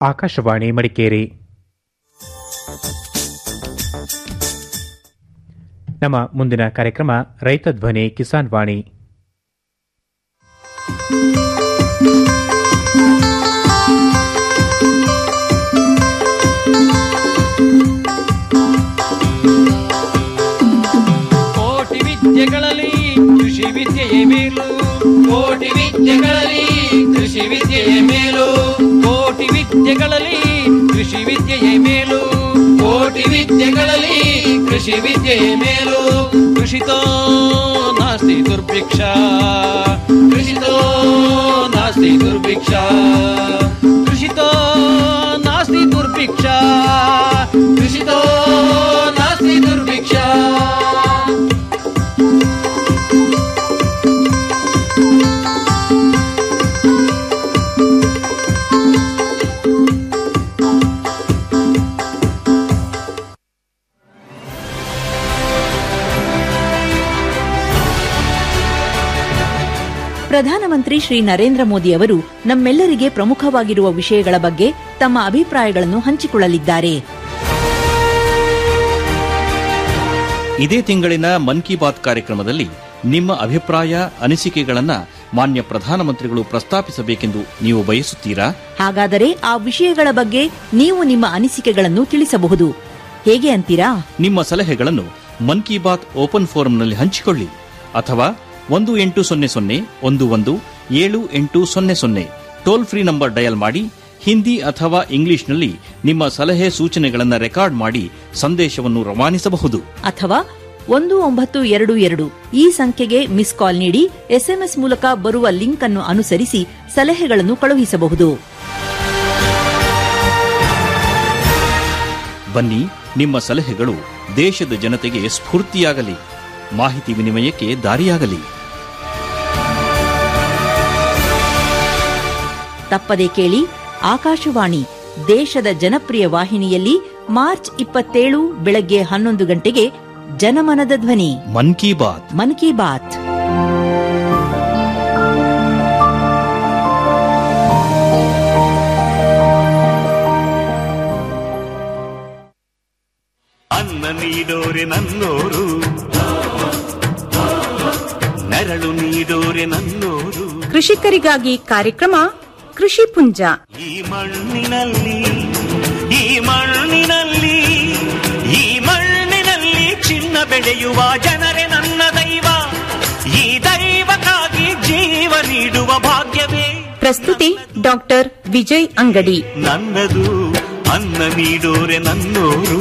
ಆಕಾಶವಾಣಿ ಮಡಿಕೇರಿ ನಮ್ಮ ಮುಂದಿನ ಕಾರ್ಯಕ್ರಮ ರೈತ ಧ್ವನಿ ಕಿಸಾನ್ ವಾಣಿ ಕೋಟಿ ವಿದ್ಯೆಗಳಲ್ಲಿ ಕೃಷಿ ವಿದ್ಯೆಯೇ ಮೇಲು ಕೋಟಿ ವಿದ್ಯೆಗಳಲ್ಲಿ ಕೃಷಿ ವಿದ್ಯೆಯೇ ಮೇಲು ಕೋಟಿ ವಿದ್ಯೆಗಳಲ್ಲಿ ಕೃಷಿ ವಿದ್ಯೆಯೇ ಮೇಲು ಕೋಟಿ ವಿದ್ಯೆಗಳಲ್ಲಿ ಕೃಷಿ ವಿದ್ಯೆಯೇ ಮೇಲು ಕೃಷಿತೋ ನಾಸ್ತಿ ದುರ್ಭಿಕ್ಷ ಕೃಷಿತೋ ನಾಸ್ತಿ ದುರ್ಭಿಕ್ಷ ಕೃಷಿತೋ ನಾಸ್ತಿ ದುರ್ಭಿಕ್ಷ ಕೃಷಿತೋ ನಾಸ್ತಿ ದುರ್ಭಿಕ್ಷ ಪ್ರಧಾನಮಂತ್ರಿ ಶ್ರೀ ನರೇಂದ್ರ ಮೋದಿ ಅವರು ನಮ್ಮೆಲ್ಲರಿಗೆ ಪ್ರಮುಖವಾಗಿರುವ ವಿಷಯಗಳ ಬಗ್ಗೆ ತಮ್ಮ ಅಭಿಪ್ರಾಯಗಳನ್ನು ಹಂಚಿಕೊಳ್ಳಲಿದ್ದಾರೆ ಇದೇ ತಿಂಗಳಿನ ಮನ್ ಕಿ ಬಾತ್ ಕಾರ್ಯಕ್ರಮದಲ್ಲಿ ನಿಮ್ಮ ಅಭಿಪ್ರಾಯ ಅನಿಸಿಕೆಗಳನ್ನ ಮಾನ್ಯ ಪ್ರಧಾನಮಂತ್ರಿಗಳು ಪ್ರಸ್ತಾಪಿಸಬೇಕೆಂದು ನೀವು ಬಯಸುತ್ತೀರಾ ಹಾಗಾದರೆ ಆ ವಿಷಯಗಳ ಬಗ್ಗೆ ನೀವು ನಿಮ್ಮ ಅನಿಸಿಕೆಗಳನ್ನು ತಿಳಿಸಬಹುದು ಹೇಗೆ ಅಂತೀರಾ ನಿಮ್ಮ ಸಲಹೆಗಳನ್ನು ಮನ್ ಕಿ ಬಾತ್ ಓಪನ್ ಫೋರಂನಲ್ಲಿ ಹಂಚಿಕೊಳ್ಳಿ ಅಥವಾ ಒಂದು ಎಂಟು ಸೊನ್ನೆ ಸೊನ್ನೆ ಒಂದು ಒಂದು ಏಳು ಎಂಟು ಸೊನ್ನೆ ಸೊನ್ನೆ ಟೋಲ್ ಫ್ರೀ ನಂಬರ್ ಡಯಲ್ ಮಾಡಿ ಹಿಂದಿ ಅಥವಾ ಇಂಗ್ಲಿಷ್ನಲ್ಲಿ ನಿಮ್ಮ ಸಲಹೆ ಸೂಚನೆಗಳನ್ನು ರೆಕಾರ್ಡ್ ಮಾಡಿ ಸಂದೇಶವನ್ನು ರವಾನಿಸಬಹುದು ಅಥವಾ ಒಂದು ಒಂಬತ್ತು ಎರಡು ಎರಡು ಈ ಸಂಖ್ಯೆಗೆ ಮಿಸ್ ಕಾಲ್ ನೀಡಿ ಎಸ್ಎಂಎಸ್ ಮೂಲಕ ಬರುವ ಲಿಂಕ್ ಅನ್ನು ಅನುಸರಿಸಿ ಸಲಹೆಗಳನ್ನು ಕಳುಹಿಸಬಹುದು ಬನ್ನಿ ನಿಮ್ಮ ಸಲಹೆಗಳು ದೇಶದ ಜನತೆಗೆ ಸ್ಫೂರ್ತಿಯಾಗಲಿ ಮಾಹಿತಿ ವಿನಿಮಯಕ್ಕೆ ದಾರಿಯಾಗಲಿ ತಪ್ಪದೆ ಕೇಳಿ ಆಕಾಶವಾಣಿ ದೇಶದ ಜನಪ್ರಿಯ ವಾಹಿನಿಯಲ್ಲಿ ಮಾರ್ಚ್ ಇಪ್ಪತ್ತೇಳು ಬೆಳಗ್ಗೆ ಹನ್ನೊಂದು ಗಂಟೆಗೆ ಜನಮನದ ಧ್ವನಿ ಮನ್ ಕಿ ಬಾತ್ ಮನ್ ಕಿ ಬಾತ್ ಅನ್ನ ನೀಡೋರೆ ನನ್ನೋರು ನೆರಳು ನೀಡೋರೆ ನನ್ನೋರು ಕೃಷಿಕರಿಗಾಗಿ ಕಾರ್ಯಕ್ರಮ ಕೃಷಿ ಪುಂಜ ಈ ಮಣ್ಣಿನಲ್ಲಿ ಈ ಮಣ್ಣಿನಲ್ಲಿ ಈ ಮಣ್ಣಿನಲ್ಲಿ ಚಿನ್ನ ಬೆಳೆಯುವ ಜನರೇ ನನ್ನ ದೈವ ಈ ದೈವಕ್ಕಾಗಿ ಜೀವ ನೀಡುವ ಭಾಗ್ಯವೇ ಪ್ರಸ್ತುತಿ ಡಾಕ್ಟರ್ ವಿಜಯ್ ಅಂಗಡಿ ನನ್ನದು ಅನ್ನ ನೀಡೋರೆ ನನ್ನೋರು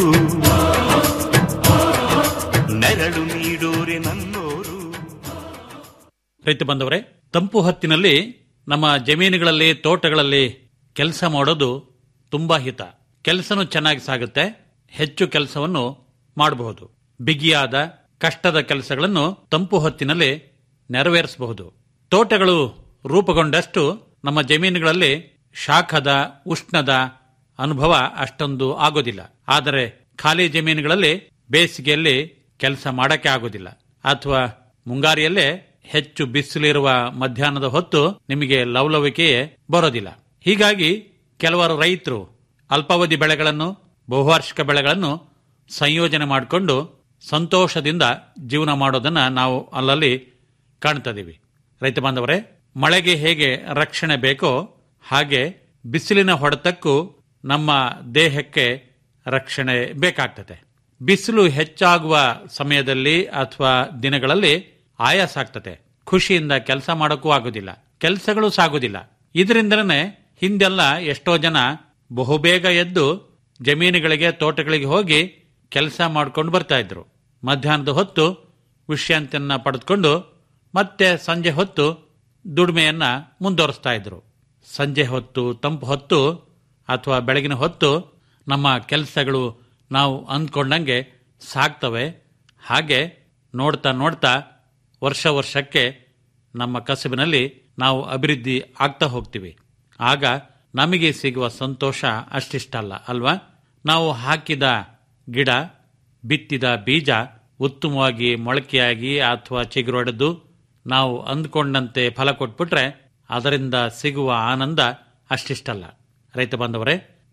ನೆರಳು ನೀಡೋರೆ ನನ್ನೋರು ರೈತ ಬಂದವರೇ ತಂಪು ಹೊತ್ತಿನಲ್ಲಿ ನಮ್ಮ ಜಮೀನುಗಳಲ್ಲಿ ತೋಟಗಳಲ್ಲಿ ಕೆಲಸ ಮಾಡೋದು ತುಂಬಾ ಹಿತ ಕೆಲಸನೂ ಚೆನ್ನಾಗಿ ಸಾಗುತ್ತೆ ಹೆಚ್ಚು ಕೆಲಸವನ್ನು ಮಾಡಬಹುದು ಬಿಗಿಯಾದ ಕಷ್ಟದ ಕೆಲಸಗಳನ್ನು ತಂಪು ಹೊತ್ತಿನಲ್ಲಿ ನೆರವೇರಿಸಬಹುದು ತೋಟಗಳು ರೂಪುಗೊಂಡಷ್ಟು ನಮ್ಮ ಜಮೀನುಗಳಲ್ಲಿ ಶಾಖದ ಉಷ್ಣದ ಅನುಭವ ಅಷ್ಟೊಂದು ಆಗೋದಿಲ್ಲ ಆದರೆ ಖಾಲಿ ಜಮೀನುಗಳಲ್ಲಿ ಬೇಸಿಗೆಯಲ್ಲಿ ಕೆಲಸ ಮಾಡಕ್ಕೆ ಆಗೋದಿಲ್ಲ ಅಥವಾ ಮುಂಗಾರಿಯಲ್ಲೇ ಹೆಚ್ಚು ಬಿಸಿಲಿರುವ ಮಧ್ಯಾಹ್ನದ ಹೊತ್ತು ನಿಮಗೆ ಲವಲವಿಕೆಯೇ ಬರೋದಿಲ್ಲ ಹೀಗಾಗಿ ಕೆಲವರು ರೈತರು ಅಲ್ಪಾವಧಿ ಬೆಳೆಗಳನ್ನು ಬಹುವಾರ್ಷಿಕ ಬೆಳೆಗಳನ್ನು ಸಂಯೋಜನೆ ಮಾಡಿಕೊಂಡು ಸಂತೋಷದಿಂದ ಜೀವನ ಮಾಡೋದನ್ನ ನಾವು ಅಲ್ಲಲ್ಲಿ ಕಾಣ್ತಿದ್ದೀವಿ ರೈತ ಬಾಂಧವರೇ ಮಳೆಗೆ ಹೇಗೆ ರಕ್ಷಣೆ ಬೇಕೋ ಹಾಗೆ ಬಿಸಿಲಿನ ಹೊಡೆತಕ್ಕೂ ನಮ್ಮ ದೇಹಕ್ಕೆ ರಕ್ಷಣೆ ಬೇಕಾಗ್ತದೆ ಬಿಸಿಲು ಹೆಚ್ಚಾಗುವ ಸಮಯದಲ್ಲಿ ಅಥವಾ ದಿನಗಳಲ್ಲಿ ಆಯಾಸ ಆಗ್ತದೆ ಖುಷಿಯಿಂದ ಕೆಲಸ ಮಾಡೋಕ್ಕೂ ಆಗುದಿಲ್ಲ ಕೆಲಸಗಳು ಸಾಗುದಿಲ್ಲ ಇದರಿಂದನೇ ಹಿಂದೆಲ್ಲ ಎಷ್ಟೋ ಜನ ಬಹುಬೇಗ ಎದ್ದು ಜಮೀನುಗಳಿಗೆ ತೋಟಗಳಿಗೆ ಹೋಗಿ ಕೆಲಸ ಮಾಡ್ಕೊಂಡು ಬರ್ತಾ ಇದ್ರು ಮಧ್ಯಾಹ್ನದ ಹೊತ್ತು ವಿಶ್ರಾಂತಿಯನ್ನ ಪಡೆದುಕೊಂಡು ಮತ್ತೆ ಸಂಜೆ ಹೊತ್ತು ದುಡಿಮೆಯನ್ನ ಮುಂದುವರಿಸ್ತಾ ಇದ್ರು ಸಂಜೆ ಹೊತ್ತು ತಂಪು ಹೊತ್ತು ಅಥವಾ ಬೆಳಗಿನ ಹೊತ್ತು ನಮ್ಮ ಕೆಲಸಗಳು ನಾವು ಅಂದ್ಕೊಂಡಂಗೆ ಸಾಗ್ತವೆ ಹಾಗೆ ನೋಡ್ತಾ ನೋಡ್ತಾ ವರ್ಷ ವರ್ಷಕ್ಕೆ ನಮ್ಮ ಕಸುಬಿನಲ್ಲಿ ನಾವು ಅಭಿವೃದ್ಧಿ ಆಗ್ತಾ ಹೋಗ್ತೀವಿ ಆಗ ನಮಗೆ ಸಿಗುವ ಸಂತೋಷ ಅಷ್ಟಿಷ್ಟಲ್ಲ ಅಲ್ವಾ ನಾವು ಹಾಕಿದ ಗಿಡ ಬಿತ್ತಿದ ಬೀಜ ಉತ್ತಮವಾಗಿ ಮೊಳಕೆಯಾಗಿ ಅಥವಾ ಚಿಗುರೊಡೆದು ನಾವು ಅಂದ್ಕೊಂಡಂತೆ ಫಲ ಕೊಟ್ಬಿಟ್ರೆ ಅದರಿಂದ ಸಿಗುವ ಆನಂದ ಅಷ್ಟಿಷ್ಟಲ್ಲ ರೈತ ಬಾಂಧವರೇ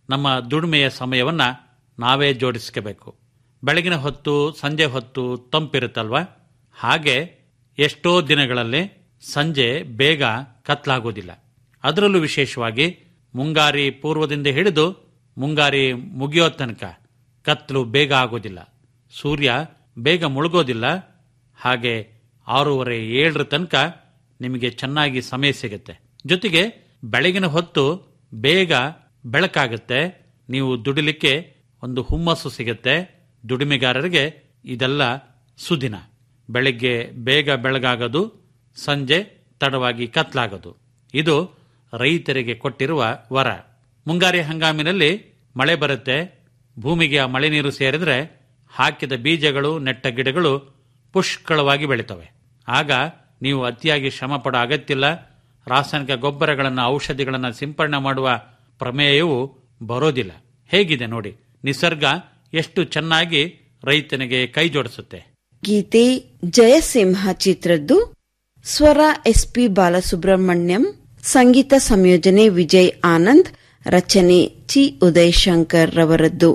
ನಮ್ಮ ದುಡಿಮೆಯ ಸಮಯವನ್ನ ನಾವೇ ಜೋಡಿಸ್ಕೋಬೇಕು ಬೆಳಗಿನ ಹೊತ್ತು ಸಂಜೆ ಹೊತ್ತು ತಂಪಿರುತ್ತಲ್ವಾ ಹಾಗೆ ಎಷ್ಟೋ ದಿನಗಳಲ್ಲಿ ಸಂಜೆ ಬೇಗ ಕತ್ಲಾಗೋದಿಲ್ಲ ಅದರಲ್ಲೂ ವಿಶೇಷವಾಗಿ ಮುಂಗಾರಿ ಪೂರ್ವದಿಂದ ಹಿಡಿದು ಮುಂಗಾರಿ ಮುಗಿಯೋ ತನಕ ಕತ್ಲು ಬೇಗ ಆಗೋದಿಲ್ಲ ಸೂರ್ಯ ಬೇಗ ಮುಳುಗೋದಿಲ್ಲ ಹಾಗೆ ಆರೂವರೆ ಏಳರ ತನಕ ನಿಮಗೆ ಚೆನ್ನಾಗಿ ಸಮಯ ಸಿಗುತ್ತೆ ಜೊತೆಗೆ ಬೆಳಗಿನ ಹೊತ್ತು ಬೇಗ ಬೆಳಕಾಗುತ್ತೆ ನೀವು ದುಡಿಲಿಕ್ಕೆ ಒಂದು ಹುಮ್ಮಸ್ಸು ಸಿಗುತ್ತೆ ದುಡಿಮೆಗಾರರಿಗೆ ಇದೆಲ್ಲ ಸುದಿನ ಬೆಳಗ್ಗೆ ಬೇಗ ಬೆಳಗಾಗೋದು ಸಂಜೆ ತಡವಾಗಿ ಕತ್ಲಾಗೋದು ಇದು ರೈತರಿಗೆ ಕೊಟ್ಟಿರುವ ವರ ಮುಂಗಾರಿ ಹಂಗಾಮಿನಲ್ಲಿ ಮಳೆ ಬರುತ್ತೆ ಭೂಮಿಗೆ ಆ ಮಳೆ ನೀರು ಸೇರಿದ್ರೆ ಹಾಕಿದ ಬೀಜಗಳು ನೆಟ್ಟ ಗಿಡಗಳು ಪುಷ್ಕಳವಾಗಿ ಬೆಳಿತವೆ ಆಗ ನೀವು ಅತಿಯಾಗಿ ಶ್ರಮ ಪಡೋ ಅಗತ್ಯವಿಲ್ಲ ರಾಸಾಯನಿಕ ಗೊಬ್ಬರಗಳನ್ನು ಔಷಧಿಗಳನ್ನು ಸಿಂಪಡಣೆ ಮಾಡುವ ಪ್ರಮೇಯವು ಬರೋದಿಲ್ಲ ಹೇಗಿದೆ ನೋಡಿ ನಿಸರ್ಗ ಎಷ್ಟು ಚೆನ್ನಾಗಿ ರೈತನಿಗೆ ಕೈ ಜೋಡಿಸುತ್ತೆ ಗೀತೆ ಜಯಸಿಂಹ ಚಿತ್ರದ್ದು ಸ್ವರ ಎಸ್ಪಿ ಬಾಲಸುಬ್ರಹ್ಮಣ್ಯಂ ಸಂಗೀತ ಸಂಯೋಜನೆ ವಿಜಯ್ ಆನಂದ್ ರಚನೆ ಚಿ ಉದಯ್ ಶಂಕರ್ ರವರದ್ದು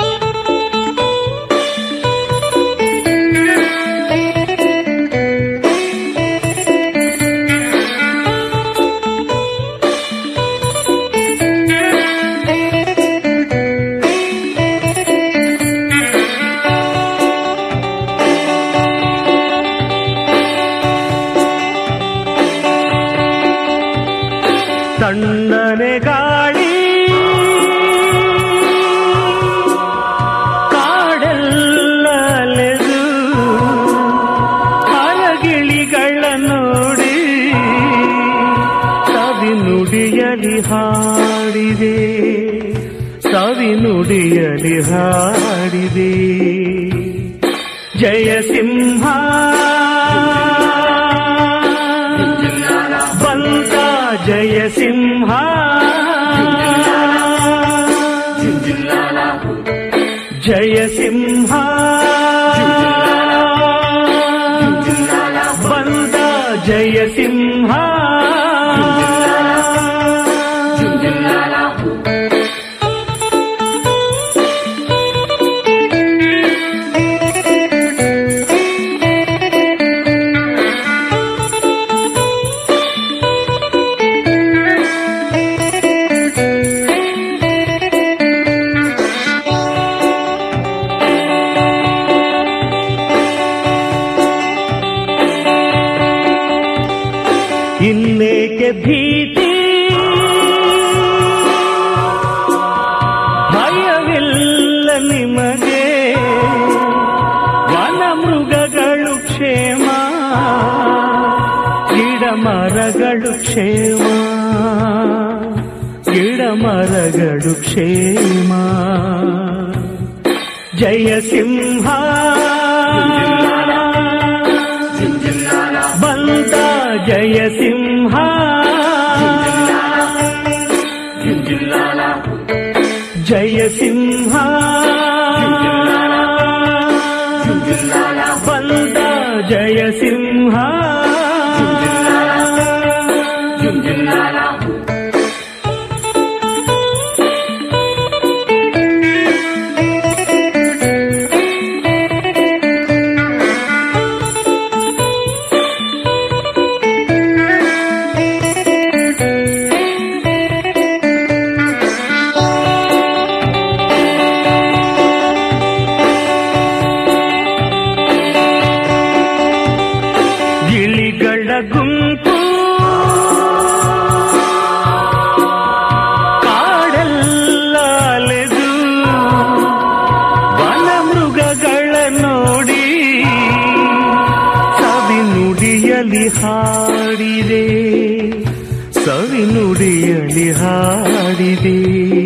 ತಣ್ಣನೆ ಗಾಳಿ ಕಾಡೆಲ್ಲ ಅಲೆದು ಹರಗಿಳಿಗಳ ನೋಡಿ ಸವಿ ನುಡಿಯಲಿ ಹಾಡಿದೆ ಸವಿ ನುಡಿಯಲಿ ಹಾಡಿದೆ ಜಯ ಸಿಂಹ ಬಂತ ಜಯ ಸಿಂಹ ಜಯ ಸಿಂಹ ಬಂದ ಜಯ ಸಿಂಹ ಇನ್ನೇಕೆ ಭೀತಿ ಭಯವಿಲ್ಲ ನಿಮಗೆ ವನ ಮೃಗಗಳು ಕ್ಷೇಮ ಗಿಡ ಮರಗಳು ಕ್ಷೇಮ ಗಿಡ ಮರಗಳು ಕ್ಷೇಮ ಜಯ ಸಿಂಹ ಬಂದ ಜಯ ಸಿಂಹ ಜಯ ಸಿಂಹ ಬಂದ ಜಯ ಸಿಂಹ ಗಿಳಿಗಳ ಗುಂಪು ಕಾಡೆಲ್ಲ ಅಲೆದು ವನ ಮೃಗಗಳ ನೋಡಿ ಸವಿ ನುಡಿಯಲಿ ಹಾಡಿದೆ ಸವಿ ನುಡಿಯಲಿ ಹಾಡಿದೆ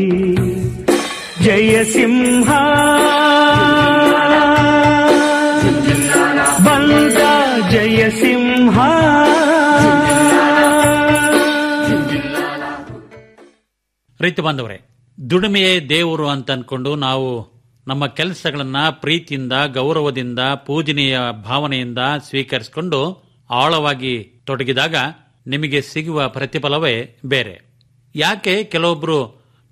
ಜಯ ಸಿಂಹ ಬಂದ ಜಯ ಸಿಂಹ ರೈತ ಬಾಂಧವರೇ ದುಡಿಮೆಯೇ ದೇವರು ಅಂತ ಅನ್ಕೊಂಡು ನಾವು ನಮ್ಮ ಕೆಲಸಗಳನ್ನ ಪ್ರೀತಿಯಿಂದ ಗೌರವದಿಂದ ಪೂಜನೀಯ ಭಾವನೆಯಿಂದ ಸ್ವೀಕರಿಸಿಕೊಂಡು ಆಳವಾಗಿ ತೊಡಗಿದಾಗ ನಿಮಗೆ ಸಿಗುವ ಪ್ರತಿಫಲವೇ ಬೇರೆ ಯಾಕೆ ಕೆಲವೊಬ್ರು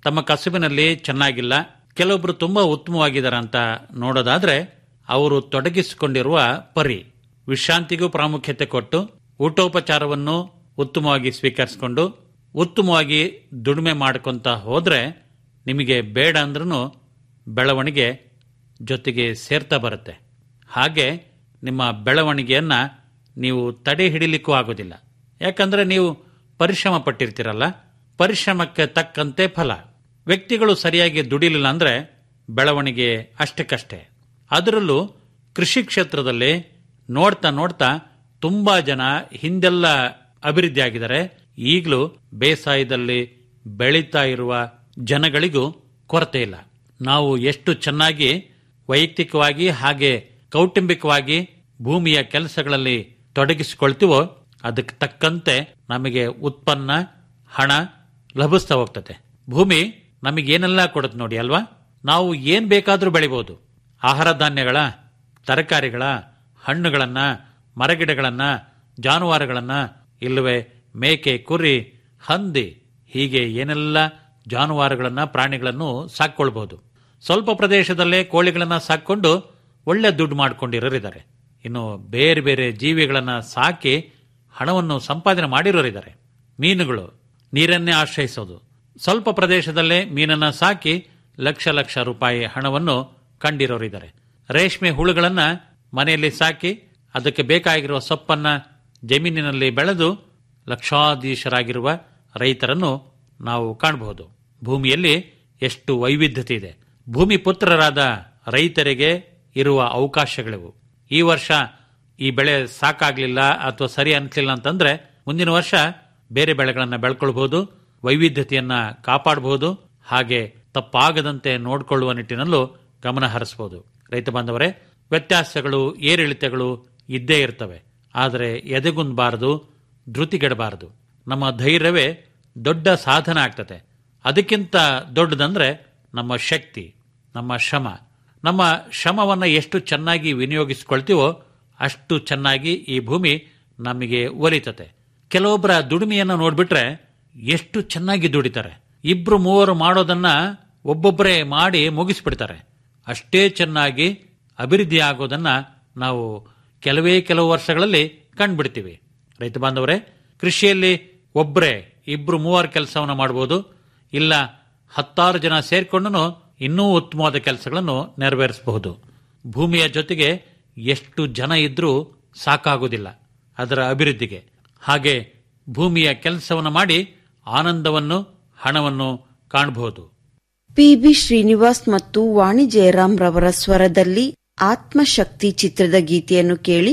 ತಮ್ಮ ಕಸುಬಿನಲ್ಲಿ ಚೆನ್ನಾಗಿಲ್ಲ ಕೆಲವೊಬ್ರು ತುಂಬಾ ಉತ್ತಮವಾಗಿದ್ದಾರೆ ಅಂತ ನೋಡೋದಾದ್ರೆ ಅವರು ತೊಡಗಿಸಿಕೊಂಡಿರುವ ಪರಿ ವಿಶ್ರಾಂತಿಗೂ ಪ್ರಾಮುಖ್ಯತೆ ಕೊಟ್ಟು ಊಟೋಪಚಾರವನ್ನು ಉತ್ತಮವಾಗಿ ಸ್ವೀಕರಿಸಿಕೊಂಡು ಉತ್ತಮವಾಗಿ ದುಡಿಮೆ ಮಾಡ್ಕೊಂತ ಹೋದ್ರೆ ನಿಮಗೆ ಬೇಡ ಅಂದ್ರೂ ಬೆಳವಣಿಗೆ ಜೊತೆಗೆ ಸೇರ್ತಾ ಬರುತ್ತೆ ಹಾಗೆ ನಿಮ್ಮ ಬೆಳವಣಿಗೆಯನ್ನ ನೀವು ತಡೆ ಹಿಡಿಲಿಕ್ಕೂ ಆಗೋದಿಲ್ಲ ಯಾಕಂದ್ರೆ ನೀವು ಪರಿಶ್ರಮ ಪಟ್ಟಿರ್ತೀರಲ್ಲ ಪರಿಶ್ರಮಕ್ಕೆ ತಕ್ಕಂತೆ ಫಲ ವ್ಯಕ್ತಿಗಳು ಸರಿಯಾಗಿ ದುಡಿಲಿಲ್ಲ ಅಂದ್ರೆ ಬೆಳವಣಿಗೆ ಅಷ್ಟಕ್ಕಷ್ಟೇ ಅದರಲ್ಲೂ ಕೃಷಿ ಕ್ಷೇತ್ರದಲ್ಲಿ ನೋಡ್ತಾ ನೋಡ್ತಾ ತುಂಬಾ ಜನ ಹಿಂದೆಲ್ಲ ಅಭಿವೃದ್ಧಿ ಆಗಿದ್ದಾರೆ ಈಗಲೂ ಬೇಸಾಯದಲ್ಲಿ ಬೆಳೀತಾ ಇರುವ ಜನಗಳಿಗೂ ಕೊರತೆ ಇಲ್ಲ ನಾವು ಎಷ್ಟು ಚೆನ್ನಾಗಿ ವೈಯಕ್ತಿಕವಾಗಿ ಹಾಗೆ ಕೌಟುಂಬಿಕವಾಗಿ ಭೂಮಿಯ ಕೆಲಸಗಳಲ್ಲಿ ತೊಡಗಿಸಿಕೊಳ್ತೀವೋ ಅದಕ್ಕೆ ತಕ್ಕಂತೆ ನಮಗೆ ಉತ್ಪನ್ನ ಹಣ ಲಭಿಸ್ತಾ ಹೋಗ್ತದೆ ಭೂಮಿ ನಮಗೇನೆಲ್ಲ ಕೊಡುತ್ತೆ ನೋಡಿ ಅಲ್ವಾ ನಾವು ಏನ್ ಬೇಕಾದ್ರೂ ಬೆಳಿಬಹುದು ಆಹಾರ ಧಾನ್ಯಗಳ ತರಕಾರಿಗಳ ಹಣ್ಣುಗಳನ್ನ ಮರಗಿಡಗಳನ್ನ ಜಾನುವಾರುಗಳನ್ನ ಇಲ್ಲವೇ ಮೇಕೆ ಕುರಿ ಹಂದಿ ಹೀಗೆ ಏನೆಲ್ಲ ಜಾನುವಾರುಗಳನ್ನ ಪ್ರಾಣಿಗಳನ್ನು ಸಾಕೊಳ್ಬಹುದು ಸ್ವಲ್ಪ ಪ್ರದೇಶದಲ್ಲೇ ಕೋಳಿಗಳನ್ನ ಸಾಕೊಂಡು ಒಳ್ಳೆ ದುಡ್ಡು ಮಾಡ್ಕೊಂಡಿರೋರಿದ್ದಾರೆ ಇನ್ನು ಬೇರೆ ಬೇರೆ ಜೀವಿಗಳನ್ನ ಸಾಕಿ ಹಣವನ್ನು ಸಂಪಾದನೆ ಮಾಡಿರೋರಿದ್ದಾರೆ ಮೀನುಗಳು ನೀರನ್ನೇ ಆಶ್ರಯಿಸೋದು ಸ್ವಲ್ಪ ಪ್ರದೇಶದಲ್ಲೇ ಮೀನನ್ನ ಸಾಕಿ ಲಕ್ಷ ಲಕ್ಷ ರೂಪಾಯಿ ಹಣವನ್ನು ಕಂಡಿರೋರಿದ್ದಾರೆ ರೇಷ್ಮೆ ಹುಳುಗಳನ್ನ ಮನೆಯಲ್ಲಿ ಸಾಕಿ ಅದಕ್ಕೆ ಬೇಕಾಗಿರುವ ಸೊಪ್ಪನ್ನ ಜಮೀನಿನಲ್ಲಿ ಬೆಳೆದು ಲಕ್ಷಾಧೀಶರಾಗಿರುವ ರೈತರನ್ನು ನಾವು ಕಾಣಬಹುದು ಭೂಮಿಯಲ್ಲಿ ಎಷ್ಟು ವೈವಿಧ್ಯತೆ ಇದೆ ಭೂಮಿ ಪುತ್ರರಾದ ರೈತರಿಗೆ ಇರುವ ಅವಕಾಶಗಳಿವು ಈ ವರ್ಷ ಈ ಬೆಳೆ ಸಾಕಾಗ್ಲಿಲ್ಲ ಅಥವಾ ಸರಿ ಅನ್ಸ್ಲಿಲ್ಲ ಅಂತಂದ್ರೆ ಮುಂದಿನ ವರ್ಷ ಬೇರೆ ಬೆಳೆಗಳನ್ನ ಬೆಳ್ಕೊಳ್ಬಹುದು ವೈವಿಧ್ಯತೆಯನ್ನ ಕಾಪಾಡಬಹುದು ಹಾಗೆ ತಪ್ಪಾಗದಂತೆ ನೋಡಿಕೊಳ್ಳುವ ನಿಟ್ಟಿನಲ್ಲೂ ಗಮನ ಹರಿಸಬಹುದು ರೈತ ಬಾಂಧವರೇ ವ್ಯತ್ಯಾಸಗಳು ಏರಿಳಿತಗಳು ಇದ್ದೇ ಇರ್ತವೆ ಆದರೆ ಎದೆಗುಂದಬಾರದು ಧೃತಿಗೆಡಬಾರದು ನಮ್ಮ ಧೈರ್ಯವೇ ದೊಡ್ಡ ಸಾಧನ ಆಗ್ತದೆ ಅದಕ್ಕಿಂತ ದೊಡ್ಡದಂದ್ರೆ ನಮ್ಮ ಶಕ್ತಿ ನಮ್ಮ ಶ್ರಮ ನಮ್ಮ ಶ್ರಮವನ್ನ ಎಷ್ಟು ಚೆನ್ನಾಗಿ ವಿನಿಯೋಗಿಸಿಕೊಳ್ತೀವೋ ಅಷ್ಟು ಚೆನ್ನಾಗಿ ಈ ಭೂಮಿ ನಮಗೆ ಒಲಿತತೆ ಕೆಲವೊಬ್ಬರ ದುಡಿಮೆಯನ್ನ ನೋಡ್ಬಿಟ್ರೆ ಎಷ್ಟು ಚೆನ್ನಾಗಿ ದುಡಿತಾರೆ ಇಬ್ರು ಮೂವರು ಮಾಡೋದನ್ನ ಒಬ್ಬೊಬ್ಬರೇ ಮಾಡಿ ಮುಗಿಸ್ಬಿಡ್ತಾರೆ ಅಷ್ಟೇ ಚೆನ್ನಾಗಿ ಅಭಿವೃದ್ಧಿ ಆಗೋದನ್ನ ನಾವು ಕೆಲವೇ ಕೆಲವು ವರ್ಷಗಳಲ್ಲಿ ಕಂಡುಬಿಡ್ತೀವಿ ರೈತ ಬಾಂಧವರೇ ಕೃಷಿಯಲ್ಲಿ ಒಬ್ಬರೇ ಇಬ್ರು ಮೂವರು ಕೆಲಸವನ್ನ ಮಾಡಬಹುದು ಇಲ್ಲ ಹತ್ತಾರು ಜನ ಸೇರ್ಕೊಂಡು ಇನ್ನೂ ಉತ್ತಮವಾದ ಕೆಲಸಗಳನ್ನು ನೆರವೇರಿಸಬಹುದು ಭೂಮಿಯ ಜೊತೆಗೆ ಎಷ್ಟು ಜನ ಇದ್ರೂ ಸಾಕಾಗುವುದಿಲ್ಲ ಅದರ ಅಭಿವೃದ್ಧಿಗೆ ಹಾಗೆ ಭೂಮಿಯ ಕೆಲಸವನ್ನು ಮಾಡಿ ಆನಂದವನ್ನು ಹಣವನ್ನು ಕಾಣಬಹುದು ಪಿಬಿ ಶ್ರೀನಿವಾಸ್ ಮತ್ತು ವಾಣಿ ಜಯರಾಮ್ ರವರ ಸ್ವರದಲ್ಲಿ ಆತ್ಮಶಕ್ತಿ ಚಿತ್ರದ ಗೀತೆಯನ್ನು ಕೇಳಿ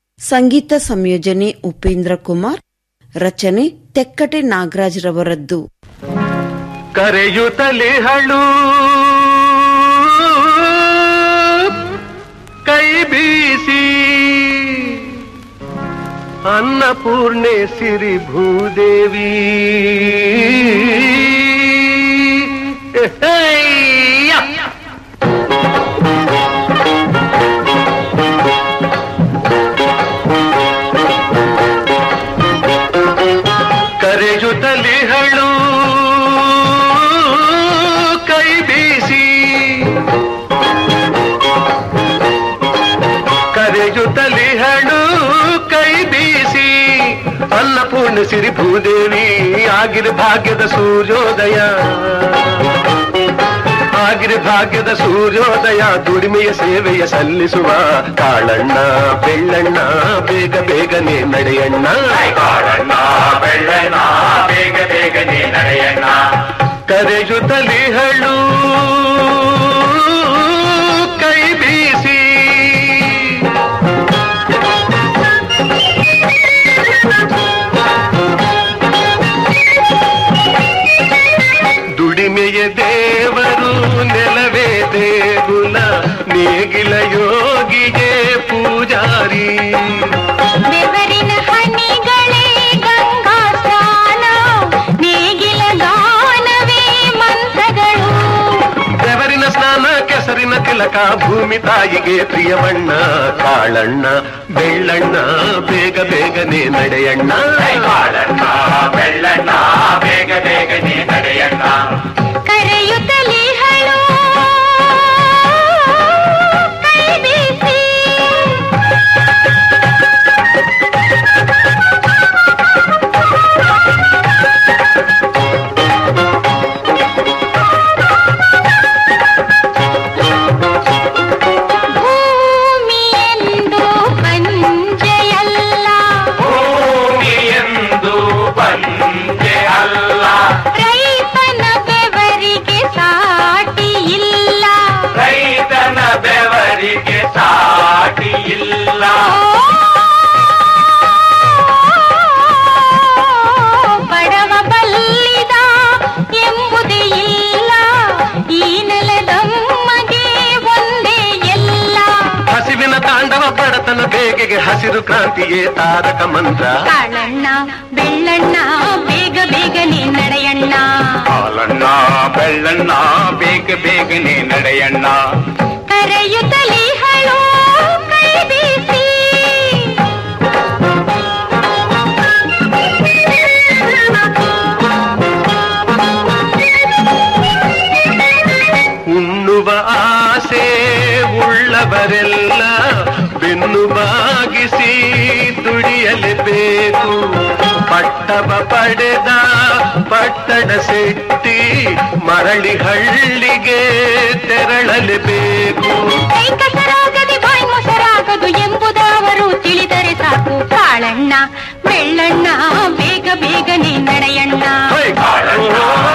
ಸಂಗೀತ ಸಂಯೋಜನೆ ಉಪೇಂದ್ರ ಕುಮಾರ್ ರಚನೆ ತೆಕ್ಕಟೆ ನಾಗರಾಜ್ ರವರದ್ದು ಕರೆಯುತ್ತಲೇ ಹಳು ಕೈ ಬೀಸಿ ಅನ್ನಪೂರ್ಣೆ ಸಿರಿ ಭೂದೇವಿ ಹೇಯ್ಯ! ಕರೆಯುತ್ತಲೇ ಹಳು ಕೈ ಬೀಸಿ ಕರೆಯುತ್ತಲೇ ಹಳು ಕೈ ಬೀಸಿ ಅನ್ನಪೂರ್ಣ ಸಿರಿ ಭೂದೇವಿ ಆಗಿರ ಭಾಗ್ಯದ ಸೂರ್ಯೋದಯ ಆಗಿರ ಭಾಗ್ಯದ ಸೂರ್ಯೋದಯ ದುಡಿಮೆಯ ಸೇವೆಯ ಸಲ್ಲಿಸುವ ಕಾಳಣ್ಣ ಬೆಳ್ಳಣ್ಣ ಬೇಗ ಬೇಗನೆ ನಡೆಯಣ್ಣ ಕಾಳಣ್ಣ ಬೆಳ್ಳಣ್ಣ ಬೇಗ ಬೇಗನೆ ನಡೆಯಣ್ಣ ಕರೆಯುತ್ತಲೇ ಹಳ್ಳು ಕೈ ಬೀಸಿ ದುಡಿಮೆಯ ದೇವರು ನೆಲವೇ ದೇಗುಲ ನೇಗಿಲ ಯೋಗಿಗೆ ಪೂಜಾರಿ ಬೆವರಿನ ಹನಿಗಳೇ ಗಂಗಾ ಸ್ನಾನ ನೇಗಿಲ ಗಾನವೇ ಮಂತ್ರಗಳು ಬೆವರಿನ ಸ್ನಾನ ಕೆಸರಿನ ತಿಲಕ ಭೂಮಿ ತಾಯಿಗೆ ಪ್ರಿಯವಣ್ಣ ಕಾಳಣ್ಣ ಬೆಳ್ಳಣ್ಣ ಬೇಗ ಬೇಗನೆ ನಡೆಯಣ್ಣ ಕಾಳಣ್ಣ ಬೆಳ್ಳಣ್ಣ ಬೇಗ ಬೇಗನೆ ನಡೆಯಣ್ಣ ಕರ ಇಲ್ಲ ಬಡವ ಬಲ್ಲಿದ ಎಂಬುದೇ ಇಲ್ಲ ಈ ನೆಲದಮ್ಮಗೆ ಒಂದೇ ಎಲ್ಲ ಹಸಿವಿನ ತಾಂಡವ ಬಡತನ ಬೇಗೆಗೆ ಹಸಿರು ಕ್ರಾಂತಿಯೇ ತಾರಕ ಮಂತ್ರ ಕಾಳಣ್ಣ ಬೆಳ್ಳಣ್ಣ ಬೇಗ ಬೇಗನೆ ನಡೆಯಣ್ಣ ಹಾಲಣ್ಣ ಬೆಳ್ಳಣ್ಣ ಬೇಗ ಬೇಗನೆ ನಡೆಯಣ್ಣ ಕರೆಯುತ್ತಲೇ ಹಳು ಕೈ ಬೀಸಿ ಉಣ್ಣುವ ಆಸೆ ಉಳ್ಳವರೆಲ್ಲ ಬೆನ್ನು ಬಾಗಿಸಿ ದುಡಿಯಲೇಬೇಕು ಪಟ್ಟವ ಪಡೆದ ಪಟ್ಟಣ ಸೆಟ್ಟಿ ಮರಳಿ ಹಳ್ಳಿಗೆ ತೆರಳಲೇಬೇಕು ಕೈ ಕಸರಾಗದೆ ಬಾಯಿ ಮೊಸರಾಗದು ಎಂಬುದ ಅವರು ತಿಳಿದರೆ ಸಾಕು ಕಾಳಣ್ಣ ಬೆಳ್ಳಣ್ಣ ಬೇಗ ಬೇಗನೆ ನಡೆಯಣ್ಣ ಹೊಯ್ ಕಾಳಣ್ಣ,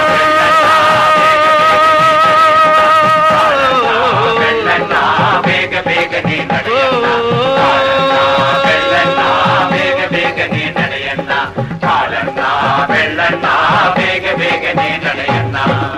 ಬೆಳ್ಳಣ್ಣ, ಬೇಗ ಬೇಗನೆ ನಡೆಯಣ್ಣ. ಕಾಳಣ್ಣ, ಬೆಳ್ಳಣ್ಣ, ಬೇಗ ಬೇಗನೆ ನಡೆಯಣ್ಣ. ಕಾಳಣ್ಣ, ಬೆಳ್ಳಣ್ಣ, ಬೇಗ ಬೇಗನೆ ನಡೆಯಣ್ಣ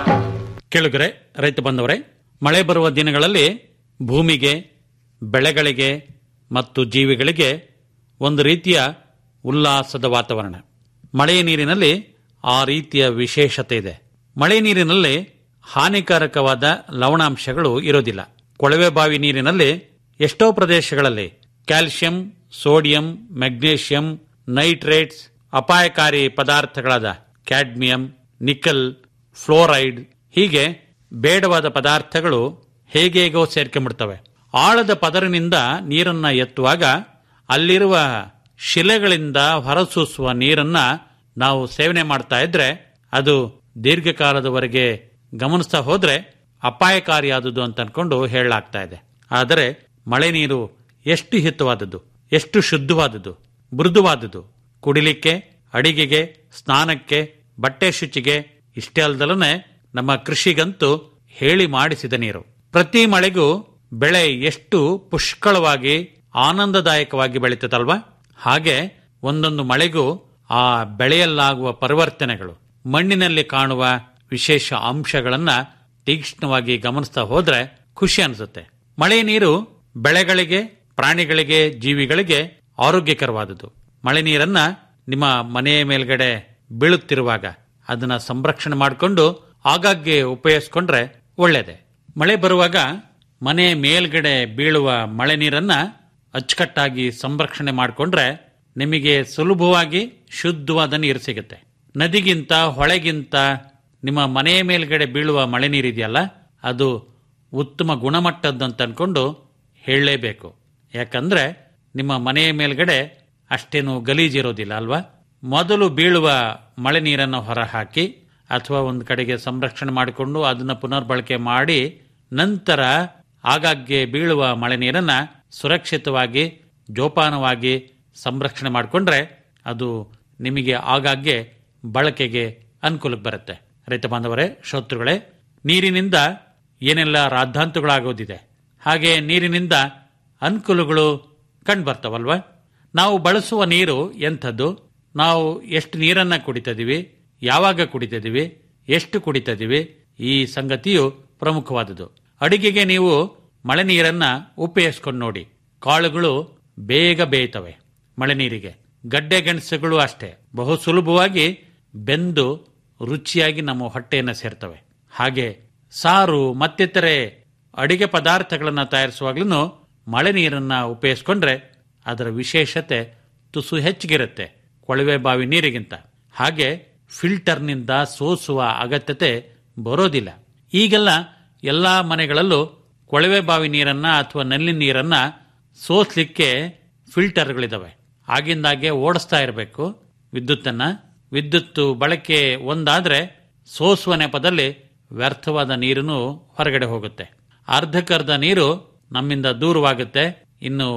ಕೇಳುಗರೆ ರೈತ ಬಂದವರೇ ಮಳೆ ಬರುವ ದಿನಗಳಲ್ಲಿ ಭೂಮಿಗೆ ಬೆಳೆಗಳಿಗೆ ಮತ್ತು ಜೀವಿಗಳಿಗೆ ಒಂದು ರೀತಿಯ ಉಲ್ಲಾಸದ ವಾತಾವರಣ ಮಳೆಯ ನೀರಿನಲ್ಲಿ ಆ ರೀತಿಯ ವಿಶೇಷತೆ ಇದೆ ಮಳೆ ನೀರಿನಲ್ಲಿ ಹಾನಿಕಾರಕವಾದ ಲವಣಾಂಶಗಳು ಇರೋದಿಲ್ಲ ಕೊಳವೆ ಬಾವಿ ನೀರಿನಲ್ಲಿ ಎಷ್ಟೋ ಪ್ರದೇಶಗಳಲ್ಲಿ ಕ್ಯಾಲ್ಸಿಯಂ ಸೋಡಿಯಂ ಮೆಗ್ನೀಷಿಯಂ ನೈಟ್ರೇಟ್ಸ್ ಅಪಾಯಕಾರಿ ಪದಾರ್ಥಗಳಾದ ಕ್ಯಾಡ್ಮಿಯಂ ನಿಕಲ್ ಫ್ಲೋರೈಡ್ ಹೀಗೆ ಬೇಡವಾದ ಪದಾರ್ಥಗಳು ಹೇಗೇಗೋ ಸೇರ್ಕೊಂಡ್ಬಿಡ್ತವೆ ಆಳದ ಪದರಿನಿಂದ ನೀರನ್ನ ಎತ್ತುವಾಗ ಅಲ್ಲಿರುವ ಶಿಲೆಗಳಿಂದ ಹೊರಸೂಸುವ ನೀರನ್ನ ನಾವು ಸೇವನೆ ಮಾಡ್ತಾ ಇದ್ರೆ ಅದು ದೀರ್ಘಕಾಲದವರೆಗೆ ಗಮನಿಸ್ತಾ ಹೋದ್ರೆ ಅಪಾಯಕಾರಿಯಾದುದು ಅಂತ ಅನ್ಕೊಂಡು ಹೇಳಲಾಗ್ತಾ ಇದೆ ಆದರೆ ಮಳೆ ನೀರು ಎಷ್ಟು ಹಿತವಾದದ್ದು ಎಷ್ಟು ಶುದ್ಧವಾದದ್ದು ಮೃದುವಾದದ್ದು ಕುಡಿಲಿಕ್ಕೆ ಅಡಿಗೆಗೆ ಸ್ನಾನಕ್ಕೆ ಬಟ್ಟೆ ಶುಚಿಗೆ ಇಷ್ಟೇ ಅಲ್ದಲನೆ ನಮ್ಮ ಕೃಷಿಗಂತೂ ಹೇಳಿ ಮಾಡಿಸಿದ ನೀರು ಪ್ರತಿ ಮಳೆಗೂ ಬೆಳೆ ಎಷ್ಟು ಪುಷ್ಕಳವಾಗಿ ಆನಂದದಾಯಕವಾಗಿ ಬೆಳೀತದಲ್ವಾ ಹಾಗೆ ಒಂದೊಂದು ಮಳೆಗೂ ಆ ಬೆಳೆಯಲ್ಲಾಗುವ ಪರಿವರ್ತನೆಗಳು ಮಣ್ಣಿನಲ್ಲಿ ಕಾಣುವ ವಿಶೇಷ ಅಂಶಗಳನ್ನ ತೀಕ್ಷ್ಣವಾಗಿ ಗಮನಿಸ್ತಾ ಹೋದ್ರೆ ಖುಷಿ ಅನಿಸುತ್ತೆ ಮಳೆ ನೀರು ಬೆಳೆಗಳಿಗೆ ಪ್ರಾಣಿಗಳಿಗೆ ಜೀವಿಗಳಿಗೆ ಆರೋಗ್ಯಕರವಾದುದು ಮಳೆ ನೀರನ್ನ ನಿಮ್ಮ ಮನೆಯ ಮೇಲ್ಗಡೆ ಬೀಳುತ್ತಿರುವಾಗ ಅದನ್ನ ಸಂರಕ್ಷಣೆ ಮಾಡಿಕೊಂಡು ಆಗಾಗ್ಗೆ ಉಪಯೋಗಿಸ್ಕೊಂಡ್ರೆ ಒಳ್ಳೇದೆ ಮಳೆ ಬರುವಾಗ ಮನೆ ಮೇಲ್ಗಡೆ ಬೀಳುವ ಮಳೆ ನೀರನ್ನ ಅಚ್ಚುಕಟ್ಟಾಗಿ ಸಂರಕ್ಷಣೆ ಮಾಡಿಕೊಂಡ್ರೆ ನಿಮಗೆ ಸುಲಭವಾಗಿ ಶುದ್ಧವಾದ ನೀರು ಸಿಗುತ್ತೆ ನದಿಗಿಂತ ಹೊಳೆಗಿಂತ ನಿಮ್ಮ ಮನೆಯ ಮೇಲ್ಗಡೆ ಬೀಳುವ ಮಳೆ ನೀರಿದೆಯಲ್ಲ ಅದು ಉತ್ತಮ ಗುಣಮಟ್ಟದ್ದಂತ ಅನ್ಕೊಂಡು ಹೇಳಲೇಬೇಕು ಯಾಕಂದ್ರೆ ನಿಮ್ಮ ಮನೆಯ ಮೇಲ್ಗಡೆ ಅಷ್ಟೇನು ಗಲೀಜಿರೋದಿಲ್ಲ ಅಲ್ವಾ ಮೊದಲು ಬೀಳುವ ಮಳೆ ನೀರನ್ನು ಹೊರಹಾಕಿ ಅಥವಾ ಒಂದು ಕಡೆಗೆ ಸಂರಕ್ಷಣೆ ಮಾಡಿಕೊಂಡು ಅದನ್ನ ಪುನರ್ಬಳಕೆ ಮಾಡಿ ನಂತರ ಆಗಾಗ್ಗೆ ಬೀಳುವ ಮಳೆ ನೀರನ್ನ ಸುರಕ್ಷಿತವಾಗಿ ಜೋಪಾನವಾಗಿ ಸಂರಕ್ಷಣೆ ಮಾಡಿಕೊಂಡ್ರೆ ಅದು ನಿಮಗೆ ಆಗಾಗ್ಗೆ ಬಳಕೆಗೆ ಅನುಕೂಲಕ್ಕೆ ಬರುತ್ತೆ ರೈತ ಬಾಂಧವರೇ ಶ್ರೋತೃಗಳೇ ನೀರಿನಿಂದ ಏನೆಲ್ಲ ರಾದ್ಧಾಂತಗಳಾಗೋದಿದೆ ಹಾಗೆ ನೀರಿನಿಂದ ಅನುಕೂಲಗಳು ಕಂಡುಬರ್ತವಲ್ವಾ ನಾವು ಬಳಸುವ ನೀರು ಎಂಥದ್ದು ನಾವು ಎಷ್ಟು ನೀರನ್ನ ಕುಡಿತಿದ್ದೀವಿ ಯಾವಾಗ ಕುಡಿತಿದ್ದೀವಿ ಎಷ್ಟು ಕುಡಿತಿದ್ದೀವಿ ಈ ಸಂಗತಿಯು ಪ್ರಮುಖವಾದುದು ಅಡಿಗೆಗೆ ನೀವು ಮಳೆ ನೀರನ್ನ ಉಪಯೋಗಿಸ್ಕೊಂಡು ನೋಡಿ ಕಾಳುಗಳು ಬೇಗ ಬೇಯ್ತವೆ ಮಳೆ ನೀರಿಗೆ ಗಡ್ಡೆ ಗೆಣಸುಗಳು ಅಷ್ಟೇ ಬಹು ಸುಲಭವಾಗಿ ಬೆಂದು ರುಚಿಯಾಗಿ ನಮ್ಮ ಹೊಟ್ಟೆಯನ್ನು ಸೇರ್ತವೆ ಹಾಗೆ ಸಾರು ಮತ್ತಿತರೆ ಅಡಿಗೆ ಪದಾರ್ಥಗಳನ್ನ ತಯಾರಿಸುವಾಗ್ಲೂ ಮಳೆ ನೀರನ್ನ ಉಪಯೋಗಿಸ್ಕೊಂಡ್ರೆ ಅದರ ವಿಶೇಷತೆ ತುಸು ಹೆಚ್ಚಿಗಿರುತ್ತೆ ಕೊಳವೆ ಬಾವಿ ನೀರಿಗಿಂತ ಹಾಗೆ ಫಿಲ್ಟರ್ನಿಂದ ಸೋಸುವ ಅಗತ್ಯತೆ ಬರೋದಿಲ್ಲ ಈಗೆಲ್ಲ ಎಲ್ಲಾ ಮನೆಗಳಲ್ಲೂ ಕೊಳವೆ ಬಾವಿ ನೀರನ್ನ ಅಥವಾ ನೆಲ್ಲಿನ ನೀರನ್ನ ಸೋಸ್ಲಿಕ್ಕೆ ಫಿಲ್ಟರ್ಗಳಿದಾವೆ ಆಗಿಂದಾಗೆ ಓಡಿಸ್ತಾ ಇರಬೇಕು ವಿದ್ಯುತ್ತನ್ನ ವಿದ್ಯುತ್ ಬಳಕೆ ಒಂದಾದ್ರೆ ಸೋಸುವ ನೆಪದಲ್ಲಿ ವ್ಯರ್ಥವಾದ ನೀರನ್ನು ಹೊರಗಡೆ ಹೋಗುತ್ತೆ ಅರ್ಧಕ್ಕರ್ಧ ನೀರು ನಮ್ಮಿಂದ ದೂರವಾಗುತ್ತೆ ಇನ್ನು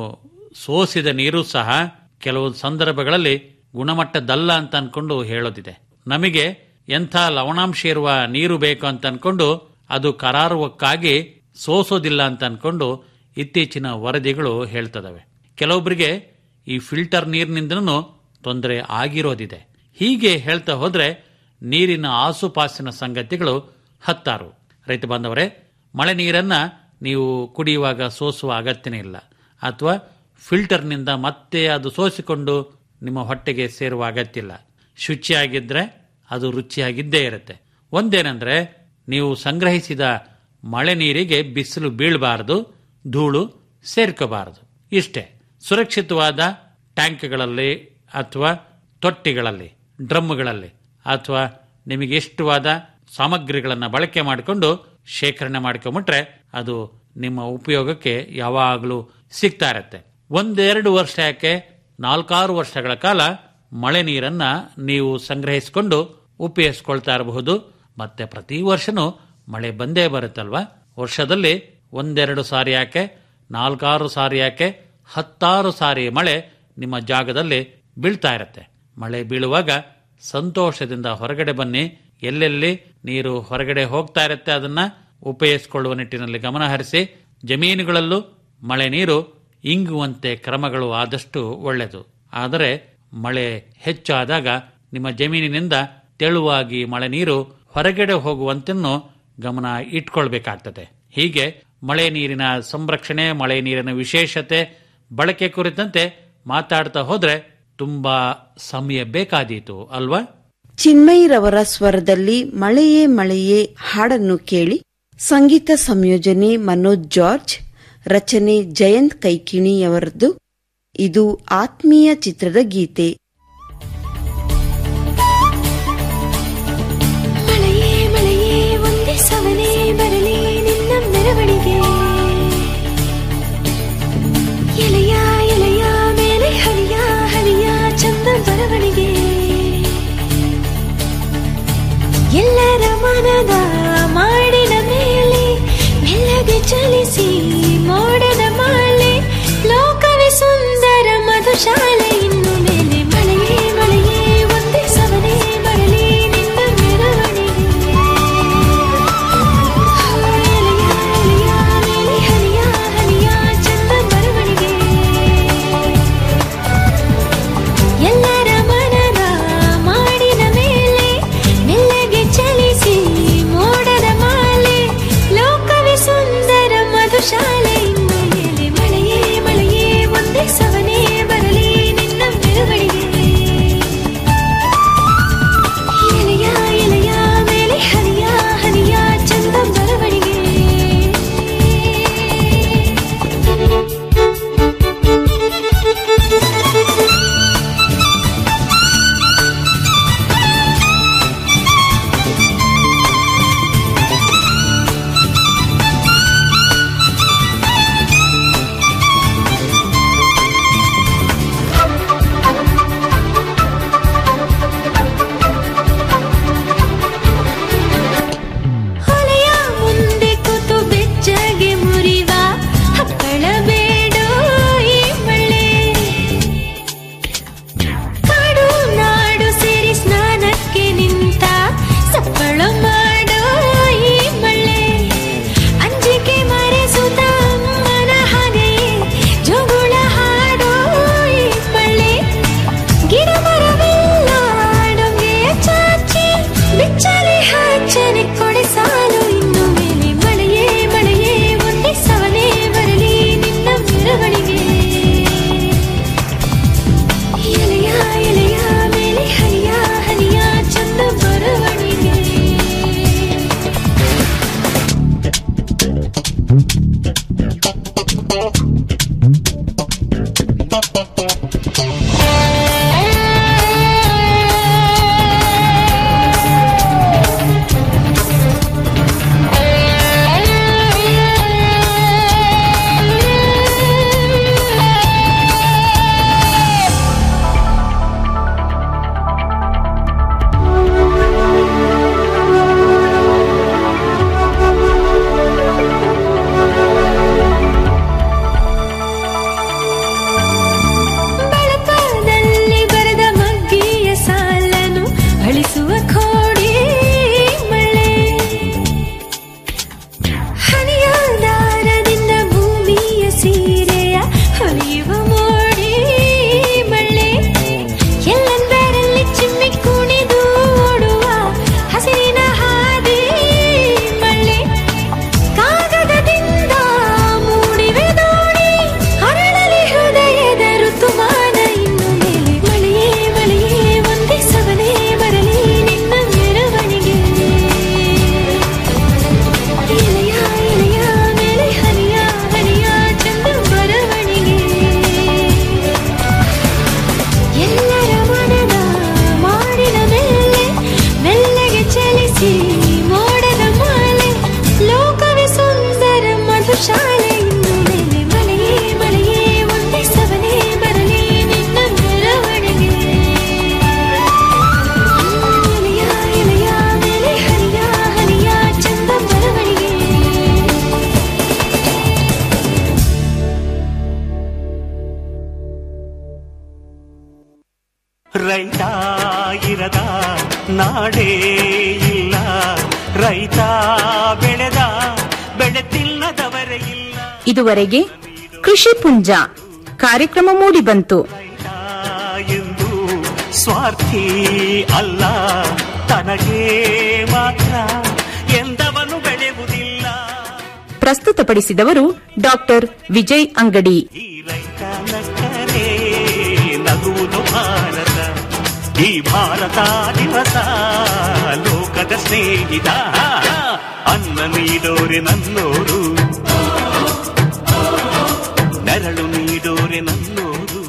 ಸೋಸಿದ ನೀರು ಸಹ ಕೆಲವು ಸಂದರ್ಭಗಳಲ್ಲಿ ಗುಣಮಟ್ಟದಲ್ಲ ಅಂತ ಅನ್ಕೊಂಡು ಹೇಳೋದಿದೆ ನಮಗೆ ಎಂಥ ಲವಣಾಂಶ ಇರುವ ನೀರು ಬೇಕು ಅಂತ ಅನ್ಕೊಂಡು ಅದು ಕರಾರುವಕ್ಕಾಗಿ ಸೋಸೋದಿಲ್ಲ ಅಂತ ಅನ್ಕೊಂಡು ಇತ್ತೀಚಿನ ವರದಿಗಳು ಹೇಳ್ತದವೆ ಕೆಲವೊಬ್ಬರಿಗೆ ಈ ಫಿಲ್ಟರ್ ನೀರಿನಿಂದನೂ ತೊಂದರೆ ಆಗಿರೋದಿದೆ ಹೀಗೆ ಹೇಳ್ತಾ ಹೋದ್ರೆ ನೀರಿನ ಆಸುಪಾಸಿನ ಸಂಗತಿಗಳು ಹತ್ತಾರು ರೈತ ಬಾಂಧವರೇ ಮಳೆ ನೀರನ್ನ ನೀವು ಕುಡಿಯುವಾಗ ಸೋಸುವ ಅಗತ್ಯನೇ ಇಲ್ಲ ಅಥವಾ ಫಿಲ್ಟರ್ನಿಂದ ಮತ್ತೆ ಅದು ಸೋಸಿಕೊಂಡು ನಿಮ್ಮ ಹೊಟ್ಟೆಗೆ ಸೇರುವ ಅಗತ್ಯ ಇಲ್ಲ ಶುಚಿಯಾಗಿದ್ರೆ ಅದು ರುಚಿಯಾಗಿದ್ದೇ ಇರುತ್ತೆ ಒಂದೇನೆಂದ್ರೆ ನೀವು ಸಂಗ್ರಹಿಸಿದ ಮಳೆ ನೀರಿಗೆ ಬಿಸಿಲು ಬೀಳಬಾರದು ಧೂಳು ಸೇರ್ಕೋಬಾರದು ಇಷ್ಟೇ ಸುರಕ್ಷಿತವಾದ ಟ್ಯಾಂಕ್ಗಳಲ್ಲಿ ಅಥವಾ ತೊಟ್ಟಿಗಳಲ್ಲಿ ಡ್ರಮ್ಗಳಲ್ಲಿ ಅಥವಾ ನಿಮಗೆ ಇಷ್ಟವಾದ ಸಾಮಗ್ರಿಗಳನ್ನು ಬಳಕೆ ಮಾಡಿಕೊಂಡು ಶೇಖರಣೆ ಮಾಡ್ಕೊಂಬಿಟ್ರೆ ಅದು ನಿಮ್ಮ ಉಪಯೋಗಕ್ಕೆ ಯಾವಾಗಲೂ ಸಿಗ್ತಾ ಇರತ್ತೆ ಒಂದೆರಡು ವರ್ಷ ಯಾಕೆ ನಾಲ್ಕಾರು ವರ್ಷಗಳ ಕಾಲ ಮಳೆ ನೀರನ್ನ ನೀವು ಸಂಗ್ರಹಿಸಿಕೊಂಡು ಉಪಯೋಗಿಸ್ಕೊಳ್ತಾ ಇರಬಹುದು ಮತ್ತೆ ಪ್ರತಿ ವರ್ಷನೂ ಮಳೆ ಬಂದೇ ಬರುತ್ತಲ್ವಾ ವರ್ಷದಲ್ಲಿ ಒಂದೆರಡು ಸಾರಿ ಯಾಕೆ ನಾಲ್ಕಾರು ಸಾರಿ ಯಾಕೆ ಹತ್ತಾರು ಸಾರಿ ಮಳೆ ನಿಮ್ಮ ಜಾಗದಲ್ಲಿ ಬೀಳ್ತಾ ಇರತ್ತೆ ಮಳೆ ಬೀಳುವಾಗ ಸಂತೋಷದಿಂದ ಹೊರಗಡೆ ಬನ್ನಿ ಎಲ್ಲೆಲ್ಲಿ ನೀರು ಹೊರಗಡೆ ಹೋಗ್ತಾ ಇರುತ್ತೆ ಅದನ್ನ ಉಪಯೋಗಿಸಿಕೊಳ್ಳುವ ನಿಟ್ಟಿನಲ್ಲಿ ಗಮನ ಹರಿಸಿ ಜಮೀನುಗಳಲ್ಲೂ ಮಳೆ ನೀರು ಇಂಗುವಂತೆ ಕ್ರಮಗಳು ಆದಷ್ಟು ಒಳ್ಳೆಯದು ಆದರೆ ಮಳೆ ಹೆಚ್ಚಾದಾಗ ನಿಮ್ಮ ಜಮೀನಿನಿಂದ ತೆಳುವಾಗಿ ಮಳೆ ನೀರು ಹೊರಗಡೆ ಹೋಗುವಂತೆನ್ನು ಗಮನ ಇಟ್ಕೊಳ್ಬೇಕಾಗ್ತದೆ ಹೀಗೆ ಮಳೆ ನೀರಿನ ಸಂರಕ್ಷಣೆ ಮಳೆ ನೀರಿನ ವಿಶೇಷತೆ ಬಳಕೆ ಕುರಿತಂತೆ ಮಾತಾಡ್ತಾ ಹೋದ್ರೆ ತುಂಬಾ ಸಮಯ ಬೇಕಾದೀತು ಅಲ್ವಾ ಚಿನ್ಮಯಿರವರ ಸ್ವರದಲ್ಲಿ ಮಳೆಯೇ ಮಳೆಯೇ ಹಾಡನ್ನು ಕೇಳಿ ಸಂಗೀತ ಸಂಯೋಜನೆ ಮನೋಜ್ ಜಾರ್ಜ್ ರಚನೆ ಜಯಂತ್ ಕೈಕಿಣಿಯವರದ್ದು ಇದು ಆತ್ಮೀಯ ಚಿತ್ರದ ಗೀತೆ ಮಳೆಯೇ ಮಳೆಯೇ ಒಂದೇ ಸವನೇ ಬರಲಿ ನಿನ್ನ ಮೆರವಣಿಗೆ ಎಲೆಯ ಎಲೆಯ ಮೇಲೆ ಹರಿಯ ಹರಿಯ ಚಂದ ಬರವಣಿಗೆ ಎಲ್ಲರ ಮನದ ಮಾಡಿನ ಮೇಲೆ ಮೆಲ್ಲಗೆ ಚಲಿಸಿ ಮೋಡದ ಮಾಲೆ ಲೋಕವೇ ಸುಂದರ ಮಧುಶಾಲೆ ಇನ್ನು ಮೇಲೆ ಮಳೆ ರೈತ ಇರದ ನಾಡೇ ಇಲ್ಲ ರೈತ ಬೆಳೆದ ಬೆಳೆ ತಿನ್ನದವರೇ ಇಲ್ಲ ಇದುವರೆಗೆ ಕೃಷಿ ಪುಂಜ ಕಾರ್ಯಕ್ರಮ ಮೂಡಿಬಂತು ಎಂದು ಸ್ವಾರ್ಥಿ ಅಲ್ಲ ತನಗೆ ಮಾತ್ರ ಎಂದವನು ಬೆಳೆಯುವುದಿಲ್ಲ ಪ್ರಸ್ತುತಪಡಿಸಿದವರು ಡಾಕ್ಟರ್ ವಿಜಯ್ ಅಂಗಡಿ ನಕ್ಕರೆ ನಗುವುದು ಭಾರತ ಈ ಭಾರತ ದಿವಸ ಲೋಕದ ಸ್ನೇಹಿತ ಅನ್ನ ನೀಡೋರೆ ನನ್ನೋರು ನೆರಳು ನೀಡೋರೆ ನನ್ನೋರು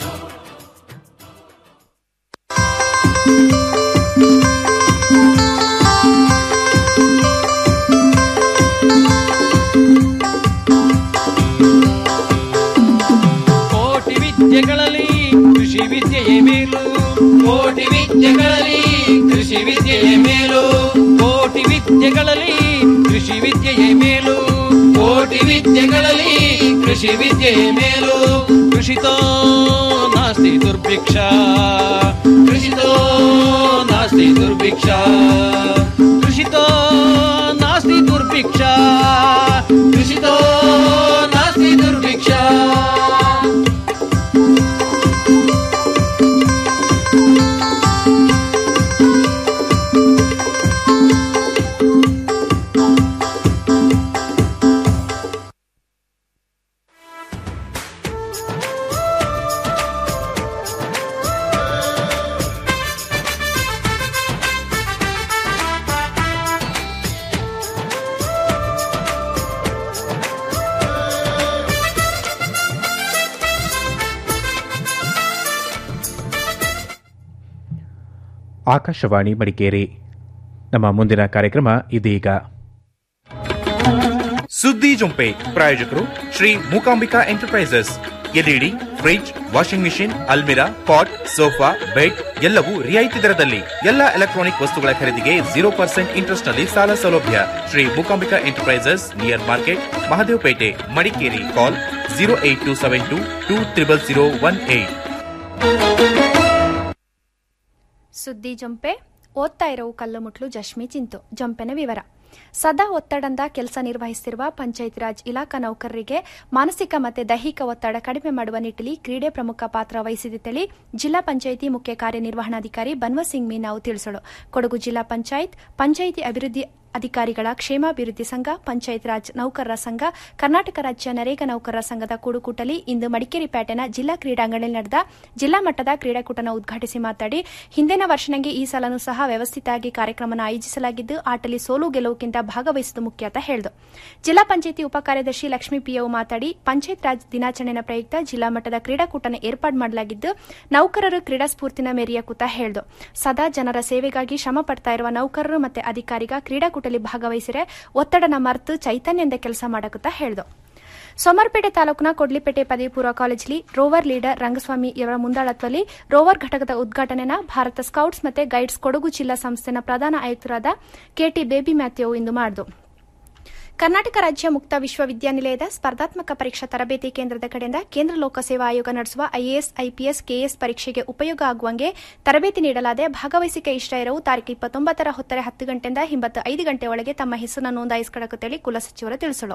ಕೋಟಿ ವಿದ್ಯೆಗಳಲ್ಲಿ ಕೃಷಿ ವಿದ್ಯೆಯೇ ಮೇಲು ಕೋಟಿ ವಿದ್ಯೆಗಳಲ್ಲಿ ಕೃಷಿ ವಿದ್ಯೆಯೇ ಮೇಲು ಕೋಟಿ ವಿದ್ಯೆಗಳಲ್ಲಿ ಕೃಷಿ ವಿದ್ಯೆಯೇ ಮೇಲು ಕೋಟಿ ವಿದ್ಯೆಗಳಲ್ಲಿ ಕೃಷಿ ವಿದ್ಯೆಯೇ ಮೇಲು ಕೃಷಿತೋ ನಾಸ್ತಿ ದುರ್ಭಿಕ್ಷ ಕೃಷಿತೋ ನಾಸ್ತಿ ದುರ್ಭಿಕ್ಷ ಕೃಷಿತೋ ನಾಸ್ತಿ ದುರ್ಭಿಕ್ಷ ಕೃಷಿತೋ ನಾಸ್ತಿ ದುರ್ಭಿಕ್ಷ ಆಕಾಶವಾಣಿ ಮಡಿಕೇರಿ ನಮ್ಮ ಮುಂದಿನ ಕಾರ್ಯಕ್ರಮ ಇದೀಗ ಸುದ್ದಿ ಜೊಂಪೆ ಪ್ರಾಯೋಜಕರು Shri Mookambika enterprises LED fridge washing machine ಅಲ್ಮಿರಾ ಪಾಟ್ ಸೋಫಾ ಬೆಡ್ ಎಲ್ಲವೂ ರಿಯಾಯಿತಿ ದರದಲ್ಲಿ ಎಲ್ಲ ಎಲೆಕ್ಟ್ರಾನಿಕ್ ವಸ್ತುಗಳ ಖರೀದಿಗೆ ಜೀರೋ ಪರ್ಸೆಂಟ್ ಇಂಟ್ರೆಸ್ಟ್ ನಲ್ಲಿ ಸಾಲ ಸೌಲಭ್ಯ Shri Mookambika enterprises near market Mahadevpet Madikeri call zero eight two seven two two triple zero one eight ಸುದ್ದಿ ಜಂಪೆ ಓದ್ತಾ ಇರೋವು ಕಲ್ಲುಮುಟ್ಲು ಜಶ್ಮಿ ಚಿಂತು ಜಂಪೆನ ವಿವರ ಸದಾ ಒತ್ತಡದ ಕೆಲಸ ನಿರ್ವಹಿಸುತ್ತಿರುವ ಪಂಚಾಯತ್ ರಾಜ್ ಇಲಾಖಾ ನೌಕರರಿಗೆ ಮಾನಸಿಕ ಮತ್ತು ದೈಹಿಕ ಒತ್ತಡ ಕಡಿಮೆ ಮಾಡುವ ನಿಟ್ಟಿನಲ್ಲಿ ಕ್ರೀಡೆ ಪ್ರಮುಖ ಪಾತ್ರ ವಹಿಸಿದೆ ತಿಳಿ ಜಿಲ್ಲಾ ಪಂಚಾಯಿತಿ ಮುಖ್ಯ ಕಾರ್ಯನಿರ್ವಹಣಾಧಿಕಾರಿ ಬನ್ವಸಿಂಗ್ ಮೀನಾವು ತಿಳಿಸಲು ಕೊಡಗು ಜಿಲ್ಲಾ ಪಂಚಾಯತ್ ಪಂಚಾಯಿತಿ ಅಭಿವೃದ್ಧಿ ಅಧಿಕಾರಿಗಳ ಕ್ಷೇಮಾಭಿವೃದ್ಧಿ ಸಂಘ ಪಂಚಾಯತ್ ರಾಜ್ ನೌಕರರ ಸಂಘ ಕರ್ನಾಟಕ ರಾಜ್ಯ ನರೇಗಾ ನೌಕರರ ಸಂಘದ ಕೂಡುಕೂಟಲಿ ಇಂದು ಮಡಿಕೇರಿ ಪೇಟೆನ ಜಿಲ್ಲಾ ಕ್ರೀಡಾಂಗಣದಲ್ಲಿ ನಡೆದ ಜಿಲ್ಲಾ ಮಟ್ಟದ ಕ್ರೀಡಾಕೂಟನ ಉದ್ಘಾಟಿಸಿ ಮಾತನಾಡಿ ಹಿಂದಿನ ವರ್ಷನಂಗೆ ಈ ಸಲನೂ ಸಹ ವ್ಯವಸ್ಥಿತವಾಗಿ ಕಾರ್ಯಕ್ರಮನ ಆಯೋಜಿಸಲಾಗಿದ್ದು ಆಟಲಿ ಸೋಲು ಗೆಲುವುಕ್ಕಿಂತ ಭಾಗವಹಿಸುವುದು ಮುಖ್ಯ ಅಂತ ಹೇಳಿದರು ಜಿಲ್ಲಾ ಪಂಚಾಯಿತಿ ಉಪಕಾರ್ಯದರ್ಶಿ ಲಕ್ಷ್ಮೀ ಪಿಯವು ಮಾತನಾಡಿ ಪಂಚಾಯತ್ ರಾಜ್ ದಿನಾಚರಣೆಯ ಪ್ರಯುಕ್ತ ಜಿಲ್ಲಾ ಮಟ್ಟದ ಕ್ರೀಡಾಕೂಟನ ಏರ್ಪಾಡು ಮಾಡಲಾಗಿದ್ದು ನೌಕರರು ಕ್ರೀಡಾ ಸ್ಫೂರ್ತಿನ ಮೆರೆಯಕೂತ ಹೇಳಿದರು ಸದಾ ಜನರ ಸೇವೆಗಾಗಿ ಶ್ರಮ ಪಡ್ತಾ ಇರುವ ನೌಕರರು ಮತ್ತು ಅಧಿಕಾರಿಗ ಕ್ರೀಡಾಕೂಟದಲ್ಲಿ ಭಾಗವಹಿಸಿರೆ ಒತ್ತಡನ ಮರೆತು ಚೈತನ್ಯದಿಂದ ಕೆಲಸ ಮಾಡಕುತ್ತ ಹೇಳಿದರು ಸೋಮರ್ಪೇಟೆ ತಾಲೂಕಿನ ಕೊಡ್ಲಿಪೇಟೆ ಪದವಿ ಪೂರ್ವ ಕಾಲೇಜಲ್ಲಿ ರೋವರ್ ಲೀಡರ್ ರಂಗಸ್ವಾಮಿ ಇವರ ಮುಂದಾಳತ್ವದಲ್ಲಿ ರೋವರ್ ಘಟಕದ ಉದ್ಘಾಟನೆನ ಭಾರತ ಸ್ಕೌಟ್ಸ್ ಮತ್ತು ಗೈಡ್ಸ್ ಕೊಡಗು ಜಿಲ್ಲಾ ಸಂಸ್ಥೆನ ಪ್ರಧಾನ ಆಯುಕ್ತರಾದ ಕೆಟಿ ಬೇಬಿ ಮ್ಯಾಥ್ಯೂ ಇಂದು ಮಾಡಿದರು ಕರ್ನಾಟಕ ರಾಜ್ಯ ಮುಕ್ತ ವಿಶ್ವವಿದ್ಯಾನಿಲಯದ ಸ್ಪರ್ಧಾತ್ಮಕ ಪರೀಕ್ಷಾ ತರಬೇತಿ ಕೇಂದ್ರದ ಕಡೆಯಿಂದ ಕೇಂದ್ರ ಲೋಕಸೇವಾ ಆಯೋಗ ನಡೆಸುವ ಐಎಎಸ್ ಐಪಿಎಸ್ ಕೆಎಸ್ ಪರೀಕ್ಷೆಗೆ ಉಪಯೋಗ ಆಗುವಂಗೆ ತರಬೇತಿ ನೀಡಲಾದೆ ಭಾಗವಹಿಸಿಕೆ ಇಷ್ಟ ಇರವು ತಾರೀಕು ಇಪ್ಪತ್ತೊಂಬತ್ತರ ಹೊತ್ತರೆ ಹತ್ತು ಗಂಟೆಯಿಂದ ಹಿಂಬತ್ತು ಐದು ಗಂಟೆ ಒಳಗೆ ತಮ್ಮ ಹೆಸರನ್ನು ನೋಂದಾಯಿಸಿಕೊಳ್ಳುತ್ತೇಳಿ ಕುಲಸಚಿವರು ತಿಳಿಸಲು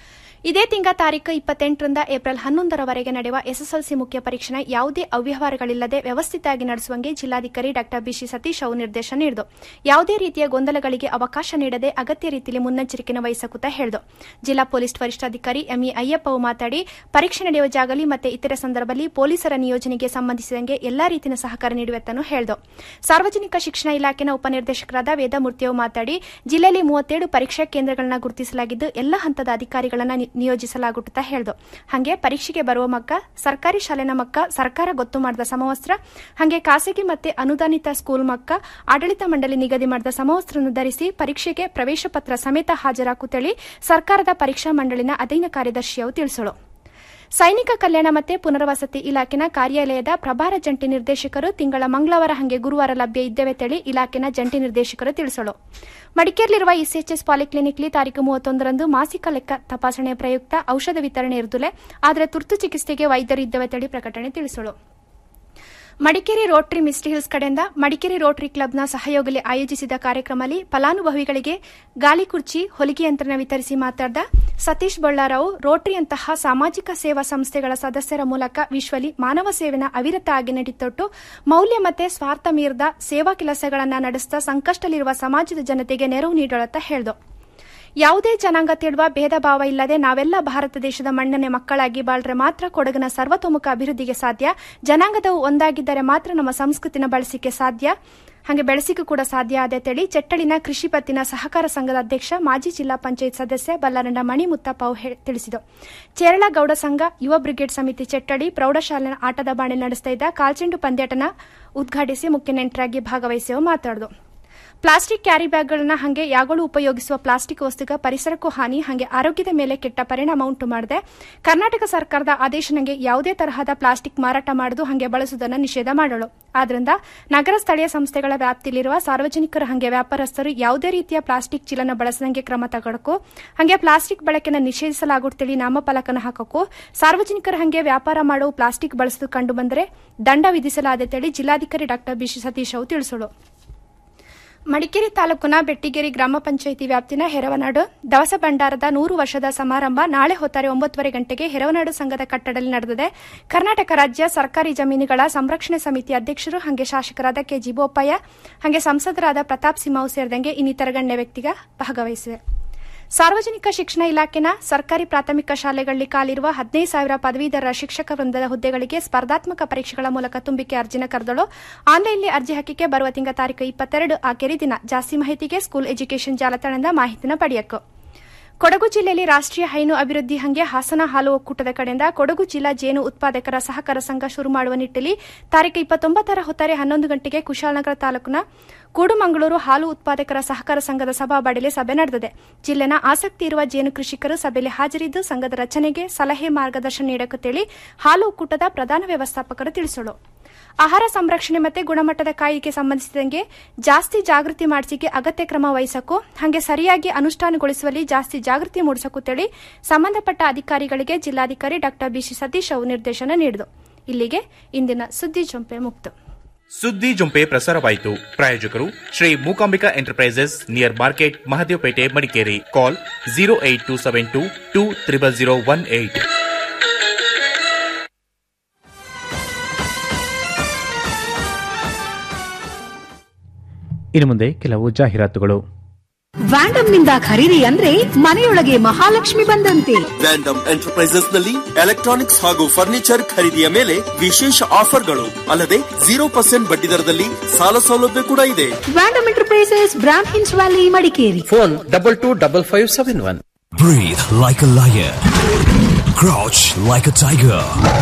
ಇದೇ ತಿಂಗ ತಾರೀಕು ಇಪ್ಪತ್ತೆಂಟರಿಂದ ಏಪ್ರಿಲ್ ಹನ್ನೊಂದರವರೆಗೆ ನಡೆಯುವ ಎಸ್ಎಸ್ಎಲ್ಸಿ ಮುಖ್ಯ ಪರೀಕ್ಷೆನ ಯಾವುದೇ ಅವ್ಯವಹಾರಗಳಿಲ್ಲದೆ ವ್ಯವಸ್ಥಿತವಾಗಿ ನಡೆಸುವಂಗೆ ಜಿಲ್ಲಾಧಿಕಾರಿ ಡಾ ಬಿಸಿ ಸತೀಶ್ ಅವರು ನಿರ್ದೇಶನ ನೀಡಿದರು ಯಾವುದೇ ರೀತಿಯ ಗೊಂದಲಗಳಿಗೆ ಅವಕಾಶ ನೀಡದೆ ಅಗತ್ಯ ರೀತಿಯಲ್ಲಿ ಮುನ್ನೆಚ್ಚರಿಕೆಯನ್ನು ವಹಿಸಕುತ್ತ ಹೇಳಿದರು ಜಿಲ್ಲಾ ಪೊಲೀಸ್ ವರಿಷ್ಠಾಧಿಕಾರಿ ಎಂಇ ಅಯ್ಯಪ್ಪ ಅವರು ಮಾತಾಡಿ ಪರೀಕ್ಷೆ ನಡೆಯುವ ಜಾಗಲಿ ಮತ್ತು ಇತರೆ ಸಂದರ್ಭದಲ್ಲಿ ಪೊಲೀಸರ ನಿಯೋಜನೆಗೆ ಸಂಬಂಧಿಸಿದಂಗೆ ಎಲ್ಲಾ ರೀತಿಯ ಸಹಕಾರ ನೀಡುವತ್ತನ್ನು ಹೇಳಿದರು ಸಾರ್ವಜನಿಕ ಶಿಕ್ಷಣ ಇಲಾಖೆನ ಉಪನಿರ್ದೇಶಕರಾದ ವೇದಮೂರ್ತಿಯವರು ಮಾತಾಡಿ ಜಿಲ್ಲೆಯಲ್ಲಿ ಮೂವತ್ತೇಳು ಪರೀಕ್ಷಾ ಕೇಂದ್ರಗಳನ್ನು ಗುರುತಿಸಲಾಗಿದ್ದು ಎಲ್ಲ ಹಂತದ ಅಧಿಕಾರಿಗಳನ್ನು ನಿಯೋಜಿಸಲಾಗುತ್ತಾ ಹೇಳಿದ್ರು ಹಾಗೆ ಪರೀಕ್ಷೆಗೆ ಬರುವ ಮಕ್ಕ ಸರ್ಕಾರಿ ಶಾಲೆನ ಮಕ್ಕ ಸರ್ಕಾರ ಗೊತ್ತು ಮಾಡಿದ ಸಮವಸ್ತ್ರ ಹಾಗೆ ಖಾಸಗಿ ಮತ್ತೆ ಅನುದಾನಿತ ಸ್ಕೂಲ್ ಮಕ್ಕ ಆಡಳಿತ ಮಂಡಳಿ ನಿಗದಿ ಮಾಡಿದ ಸಮವಸ್ತ್ರವನ್ನು ಧರಿಸಿ ಪರೀಕ್ಷೆಗೆ ಪ್ರವೇಶ ಪತ್ರ ಸಮೇತ ಹಾಜರಾಕುತ್ತೇಳಿ ಸರ್ಕಾರದ ಪರೀಕ್ಷಾ ಮಂಡಳಿನ ಅಧೀನ ಕಾರ್ಯದರ್ಶಿಯವರು ತಿಳಿಸಲು ಸೈನಿಕ ಕಲ್ಯಾಣ ಮತ್ತು ಪುನರ್ವಸತಿ ಇಲಾಖೆನ ಕಾರ್ಯಾಲಯದ ಪ್ರಭಾರ ಜಂಟಿ ನಿರ್ದೇಶಕರು ತಿಂಗಳ ಮಂಗಳವಾರ ಹಾಗೆ ಗುರುವಾರ ಲಭ್ಯ ಇದ್ದೇವೆ ತಳಿ ಇಲಾಖೆನ ಜಂಟಿ ನಿರ್ದೇಶಕರು ತಿಳಿಸಲು ಮಡಿಕೇರಿಯಲ್ಲಿರುವ ಇಸಿಎಚ್ಎಸ್ ಪಾಲಿಕ್ಲಿನಿಕ್ಲಿ ತಾರೀಕು ಮೂವತ್ತೊಂದರಂದು ಮಾಸಿಕ ಲೆಕ್ಕ ತಪಾಸಣೆ ಪ್ರಯುಕ್ತ ಔಷಧ ವಿತರಣೆ ಇರುದಿಲ್ಲ ಆದರೆ ತುರ್ತು ಚಿಕಿತ್ಸೆಗೆ ವೈದ್ಯರು ಇದ್ದೇವೆ ತಳಿ ಪ್ರಕಟಣೆ ತಿಳಿಸಲು ಮಡಿಕೇರಿ ರೋಟರಿ ಮಿಸ್ಟಿ ಹಿಲ್ಸ್ ಕಡೆಯಿಂದ ಮಡಿಕೇರಿ ರೋಟರಿ ಕ್ಲಬ್ನ ಸಹಯೋಗದಲ್ಲಿ ಆಯೋಜಿಸಿದ ಕಾರ್ಯಕ್ರಮದಲ್ಲಿ ಫಲಾನುಭವಿಗಳಿಗೆ ಗಾಲಿ ಕುರ್ಚಿ ಹೊಲಿಗೆ ಯಂತ್ರನ ವಿತರಿಸಿ ಮಾತನಾಡಿದ ಸತೀಶ್ ಬಳ್ಳಾರಾವು ರೋಟರಿಯಂತಹ ಸಾಮಾಜಿಕ ಸೇವಾ ಸಂಸ್ಥೆಗಳ ಸದಸ್ಯರ ಮೂಲಕ ವಿಶ್ವಲಿ ಮಾನವ ಸೇವೆನ ಅವಿರತ ಆಗಿ ನಡೀತೊಟ್ಟು ಮೌಲ್ಯ ಮತ್ತೆ ಸ್ವಾರ್ಥ ಮೀರಿದ ಸೇವಾ ಕೆಲಸಗಳನ್ನು ನಡೆಸ್ತಾ ಸಂಕಷ್ಟದಲ್ಲಿರುವ ಸಮಾಜದ ಜನತೆಗೆ ನೆರವು ನೀಡೋಳತ್ತ ಹೇಳಿದು ಯಾವುದೇ ಜನಾಂಗ ತಿಳುವ ಭೇದ ಭಾವ ಇಲ್ಲದೆ ನಾವೆಲ್ಲ ಭಾರತ ದೇಶದ ಮಣ್ಣನೆ ಮಕ್ಕಳಾಗಿ ಬಾಳ್ರೆ ಮಾತ್ರ ಕೊಡಗಿನ ಸರ್ವತೋಮುಖ ಅಭಿವೃದ್ಧಿಗೆ ಸಾಧ್ಯ ಜನಾಂಗದವು ಒಂದಾಗಿದ್ದರೆ ಮಾತ್ರ ನಮ್ಮ ಸಂಸ್ಕೃತಿನ ಬಳಸಿಕೆ ಸಾಧ್ಯ ಹಾಗೆ ಬೆಳೆಸಿಕೆ ಕೂಡ ಸಾಧ್ಯ ಆದ ತೇಳಿ ಚೆಟ್ಟಳಿನ ಕೃಷಿ ಪತ್ತಿನ ಸಹಕಾರ ಸಂಘದ ಅಧ್ಯಕ್ಷ ಮಾಜಿ ಜಿಲ್ಲಾ ಪಂಚಾಯತ್ ಸದಸ್ಯ ಬಲ್ಲಾರಂಡ ಮಣಿ ಮುತ್ತಪ್ಪ ತಿಳಿಸಿದರು ಚೇರಳ ಗೌಡ ಸಂಘ ಯುವ ಬ್ರಿಗೇಡ್ ಸಮಿತಿ ಚೆಟ್ಟಡಿ ಪ್ರೌಢಶಾಲೆ ಆಟದ ಬಾಣೆ ನಡೆಸ್ತಾ ಇದ್ದ ಕಾಲ್ಚೆಂಡು ಪಂದ್ಯಾಟನ ಉದ್ಘಾಟಿಸಿ ಮುಖ್ಯ ನೆಂಟರಾಗಿ ಭಾಗವಹಿಸುವ ಮಾತಾಡಿದರು ಪ್ಲಾಸ್ಟಿಕ್ ಕ್ಯಾರಿ ಬ್ಯಾಗ್ಗಳನ್ನ ಹಾಗೆ ಯಾಗಳು ಉಪಯೋಗಿಸುವ ಪ್ಲಾಸ್ಟಿಕ್ ವಸ್ತುಗ ಪರಿಸರಕ್ಕೂ ಹಾನಿ ಹಾಗೆ ಆರೋಗ್ಯದ ಮೇಲೆ ಕೆಟ್ಟ ಪರಿಣಾಮ ಉಂಟು ಮಾಡಿದೆ ಕರ್ನಾಟಕ ಸರ್ಕಾರದ ಆದೇಶನಗೆ ಯಾವುದೇ ತರಹದ ಪ್ಲಾಸ್ಟಿಕ್ ಮಾರಾಟ ಮಾಡುವುದು ಹಾಗೆ ಬಳಸುವುದನ್ನು ನಿಷೇಧ ಮಾಡಲು ಆದ್ರಿಂದ ನಗರ ಸ್ಥಳೀಯ ಸಂಸ್ಥೆಗಳ ವ್ಯಾಪ್ತಿಯಲ್ಲಿರುವ ಸಾರ್ವಜನಿಕರು ಹಾಗೆ ವ್ಯಾಪಾರಸ್ಥರು ಯಾವುದೇ ರೀತಿಯ ಪ್ಲಾಸ್ಟಿಕ್ ಚೀಲನ ಬಳಸದಂಗೆ ಕ್ರಮ ತಗೊಳಕು ಹಾಗೆ ಪ್ಲಾಸ್ಟಿಕ್ ಬಳಕೆನ ನಿಷೇಧಿಸಲಾಗುತ್ತೇಳಿ ನಾಮಫಲಕನ ಹಾಕಕ್ಕೂ ಸಾರ್ವಜನಿಕರು ಹಾಗೆ ವ್ಯಾಪಾರ ಮಾಡುವ ಪ್ಲಾಸ್ಟಿಕ್ ಬಳಸುವುದು ಕಂಡು ಬಂದರೆ ದಂಡ ವಿಧಿಸಲಾದತೇಳಿ ಜಿಲ್ಲಾಧಿಕಾರಿ ಡಾ ಬಿಶಿ ಸತೀಶ್ ಅವರು ತಿಳಿಸಲು ಮಡಿಕೇರಿ ತಾಲೂಕಿನ ಬೆಟ್ಟಿಗೇರಿ ಗ್ರಾಮ ಪಂಚಾಯಿತಿ ವ್ಯಾಪ್ತಿನ ಹೆರವನಾಡು ದವಸ ಭಂಡಾರದ ನೂರು ವರ್ಷದ ಸಮಾರಂಭ ನಾಳೆ ಹೊತ್ತಾರೆ ಒಂಬತ್ತುವರೆ ಗಂಟೆಗೆ ಹೆರವನಾಡು ಸಂಘದ ಕಟ್ಟಡದಲ್ಲಿ ನಡೆದಿದೆ ಕರ್ನಾಟಕ ರಾಜ್ಯ ಸರ್ಕಾರಿ ಜಮೀನುಗಳ ಸಂರಕ್ಷಣೆ ಸಮಿತಿ ಅಧ್ಯಕ್ಷರು ಹಾಗೆ ಶಾಸಕರಾದ ಕೆಜಿ ಬೋಪಯ್ಯ ಹಾಗೆ ಸಂಸದರಾದ ಪ್ರತಾಪ್ ಸಿಂಹವು ಸೇರಿದಂಗೆ ಇನ್ನಿತರ ಗಣ್ಯ ವ್ಯಕ್ತಿಗ ಭಾಗವಹಿಸಿವೆ ಸಾರ್ವಜನಿಕ ಶಿಕ್ಷಣ ಇಲಾಖೆನ ಸರ್ಕಾರಿ ಪ್ರಾಥಮಿಕ ಶಾಲೆಗಳಲ್ಲಿ ಕಾಲಿರುವ ಹದಿನೈದು ಸಾವಿರ ಪದವೀಧರ ಶಿಕ್ಷಕ ವೃಂದದ ಹುದ್ದೆಗಳಿಗೆ ಸ್ಪರ್ಧಾತ್ಮಕ ಪರೀಕ್ಷೆಗಳ ಮೂಲಕ ತುಂಬಿಕೆ ಅರ್ಜಿನ ಕರೆದಳು ಆನ್ಲೈನ್ಲಿ ಅರ್ಜಿ ಹಾಕಿಕೆ ಬರುವ ತಿಂಗಳ ತಾರೀಕು ಇಪ್ಪತ್ತೆರಡು ಆಕೆರಿ ದಿನ ಜಾಸ್ತಿ ಮಾಹಿತಿಗೆ ಸ್ಕೂಲ್ ಎಜುಕೇಷನ್ ಜಾಲತಾಣದ ಮಾಹಿತಿನ ಪಡೆಯಬೇಕು ಕೊಡಗು ಜಿಲ್ಲೆಯಲ್ಲಿ ರಾಷ್ಟೀಯ ಹೈನು ಅಭಿವೃದ್ಧಿ ಹಂಗೆ ಹಾಸನ ಹಾಲು ಒಕ್ಕೂಟದ ಕಡೆಯಿಂದ ಕೊಡಗು ಜಿಲ್ಲಾ ಜೇನು ಉತ್ಪಾದಕರ ಸಹಕಾರ ಸಂಘ ಶುರು ಮಾಡುವ ನಿಟ್ಟಿನಲ್ಲಿ ತಾರೀಕು ಇಪ್ಪತ್ತೊಂಬತ್ತರ ಹೊತ್ತಾರೆ ಹನ್ನೊಂದು ಗಂಟೆಗೆ ಕುಶಾಲನಗರ ತಾಲೂಕಿನ ಕೂಡುಮಂಗಳೂರು ಹಾಲು ಉತ್ಪಾದಕರ ಸಹಕಾರ ಸಂಘದ ಸಭಾಬಾಡಿಯಲ್ಲಿ ಸಭೆ ನಡೆದಿದೆ ಜಿಲ್ಲೆನ ಆಸಕ್ತಿ ಇರುವ ಜೇನು ಕೃಷಿಕರು ಸಭೆಯಲ್ಲಿ ಹಾಜರಿದ್ದು ಸಂಘದ ರಚನೆಗೆ ಸಲಹೆ ಮಾರ್ಗದರ್ಶನ ನೀಡಕತ್ತೇಳಿ ಹಾಲು ಒಕ್ಕೂಟದ ಪ್ರಧಾನ ವ್ಯವಸ್ಥಾಪಕರು ತಿಳಿಸಲು ಆಹಾರ ಸಂರಕ್ಷಣೆ ಮತ್ತೆ ಗುಣಮಟ್ಟದ ಕಾಯ್ದೆಗೆ ಸಂಬಂಧಿಸಿದಂಗೆ ಜಾಸ್ತಿ ಜಾಗೃತಿ ಮಾಡಿಸಿಕೆ ಅಗತ್ಯ ಕ್ರಮ ವಹಿಸಕು ಹಾಗೆ ಸರಿಯಾಗಿ ಅನುಷ್ಠಾನಗೊಳಿಸುವಲ್ಲಿ ಜಾಸ್ತಿ ಜಾಗೃತಿ ಮೂಡಿಸಕುತ್ತೇಳಿ ಸಂಬಂಧಪಟ್ಟ ಅಧಿಕಾರಿಗಳಿಗೆ ಜಿಲ್ಲಾಧಿಕಾರಿ ಡಾ ಬಿಸಿ ಸತೀಶ್ ಅವರು ನಿರ್ದೇಶನ ನೀಡಿದರು ಇಲ್ಲಿಗೆ ಇಂದಿನ ಸುದ್ದಿ ಜೊಂಪೆ ಮುಕ್ತ ಸುದ್ದಿ ಜೊಂಪೆ ಪ್ರಸಾರವಾಯಿತು ಪ್ರಾಯೋಜಕರು Shri Mookambika enterprises near market Mahadevpet Madikeri call zero eight two seven two two triple zero one eight ಇನ್ನು ಮುಂದೆ ಕೆಲವು ಜಾಹೀರಾತುಗಳು ವ್ಯಾಂಡಮ್ ನಿಂದ ಖರೀದಿ ಅಂದ್ರೆ ಮನೆಯೊಳಗೆ ಮಹಾಲಕ್ಷ್ಮಿ ಬಂದಂತೆ ವ್ಯಾಂಡಮ್ ಎಂಟರ್ಪ್ರೈಸಸ್ ನಲ್ಲಿ ಎಲೆಕ್ಟ್ರಾನಿಕ್ಸ್ ಹಾಗೂ ಫರ್ನಿಚರ್ ಖರೀದಿಯ ಮೇಲೆ ವಿಶೇಷ ಆಫರ್ಗಳು ಅಲ್ಲದೆ ಜೀರೋ ಪರ್ಸೆಂಟ್ ಬಡ್ಡಿ ದರದಲ್ಲಿ ಸಾಲ ಸೌಲಭ್ಯ ಕೂಡ ಇದೆ ವ್ಯಾಂಡಮ್ ಎಂಟರ್ಪ್ರೈಸಸ್ ಬ್ರಾಂಡ್ ಹಿನ್ಸ್ valley Madikeri phone double two double five seven one Breathe like a lion. Crouch like a tiger.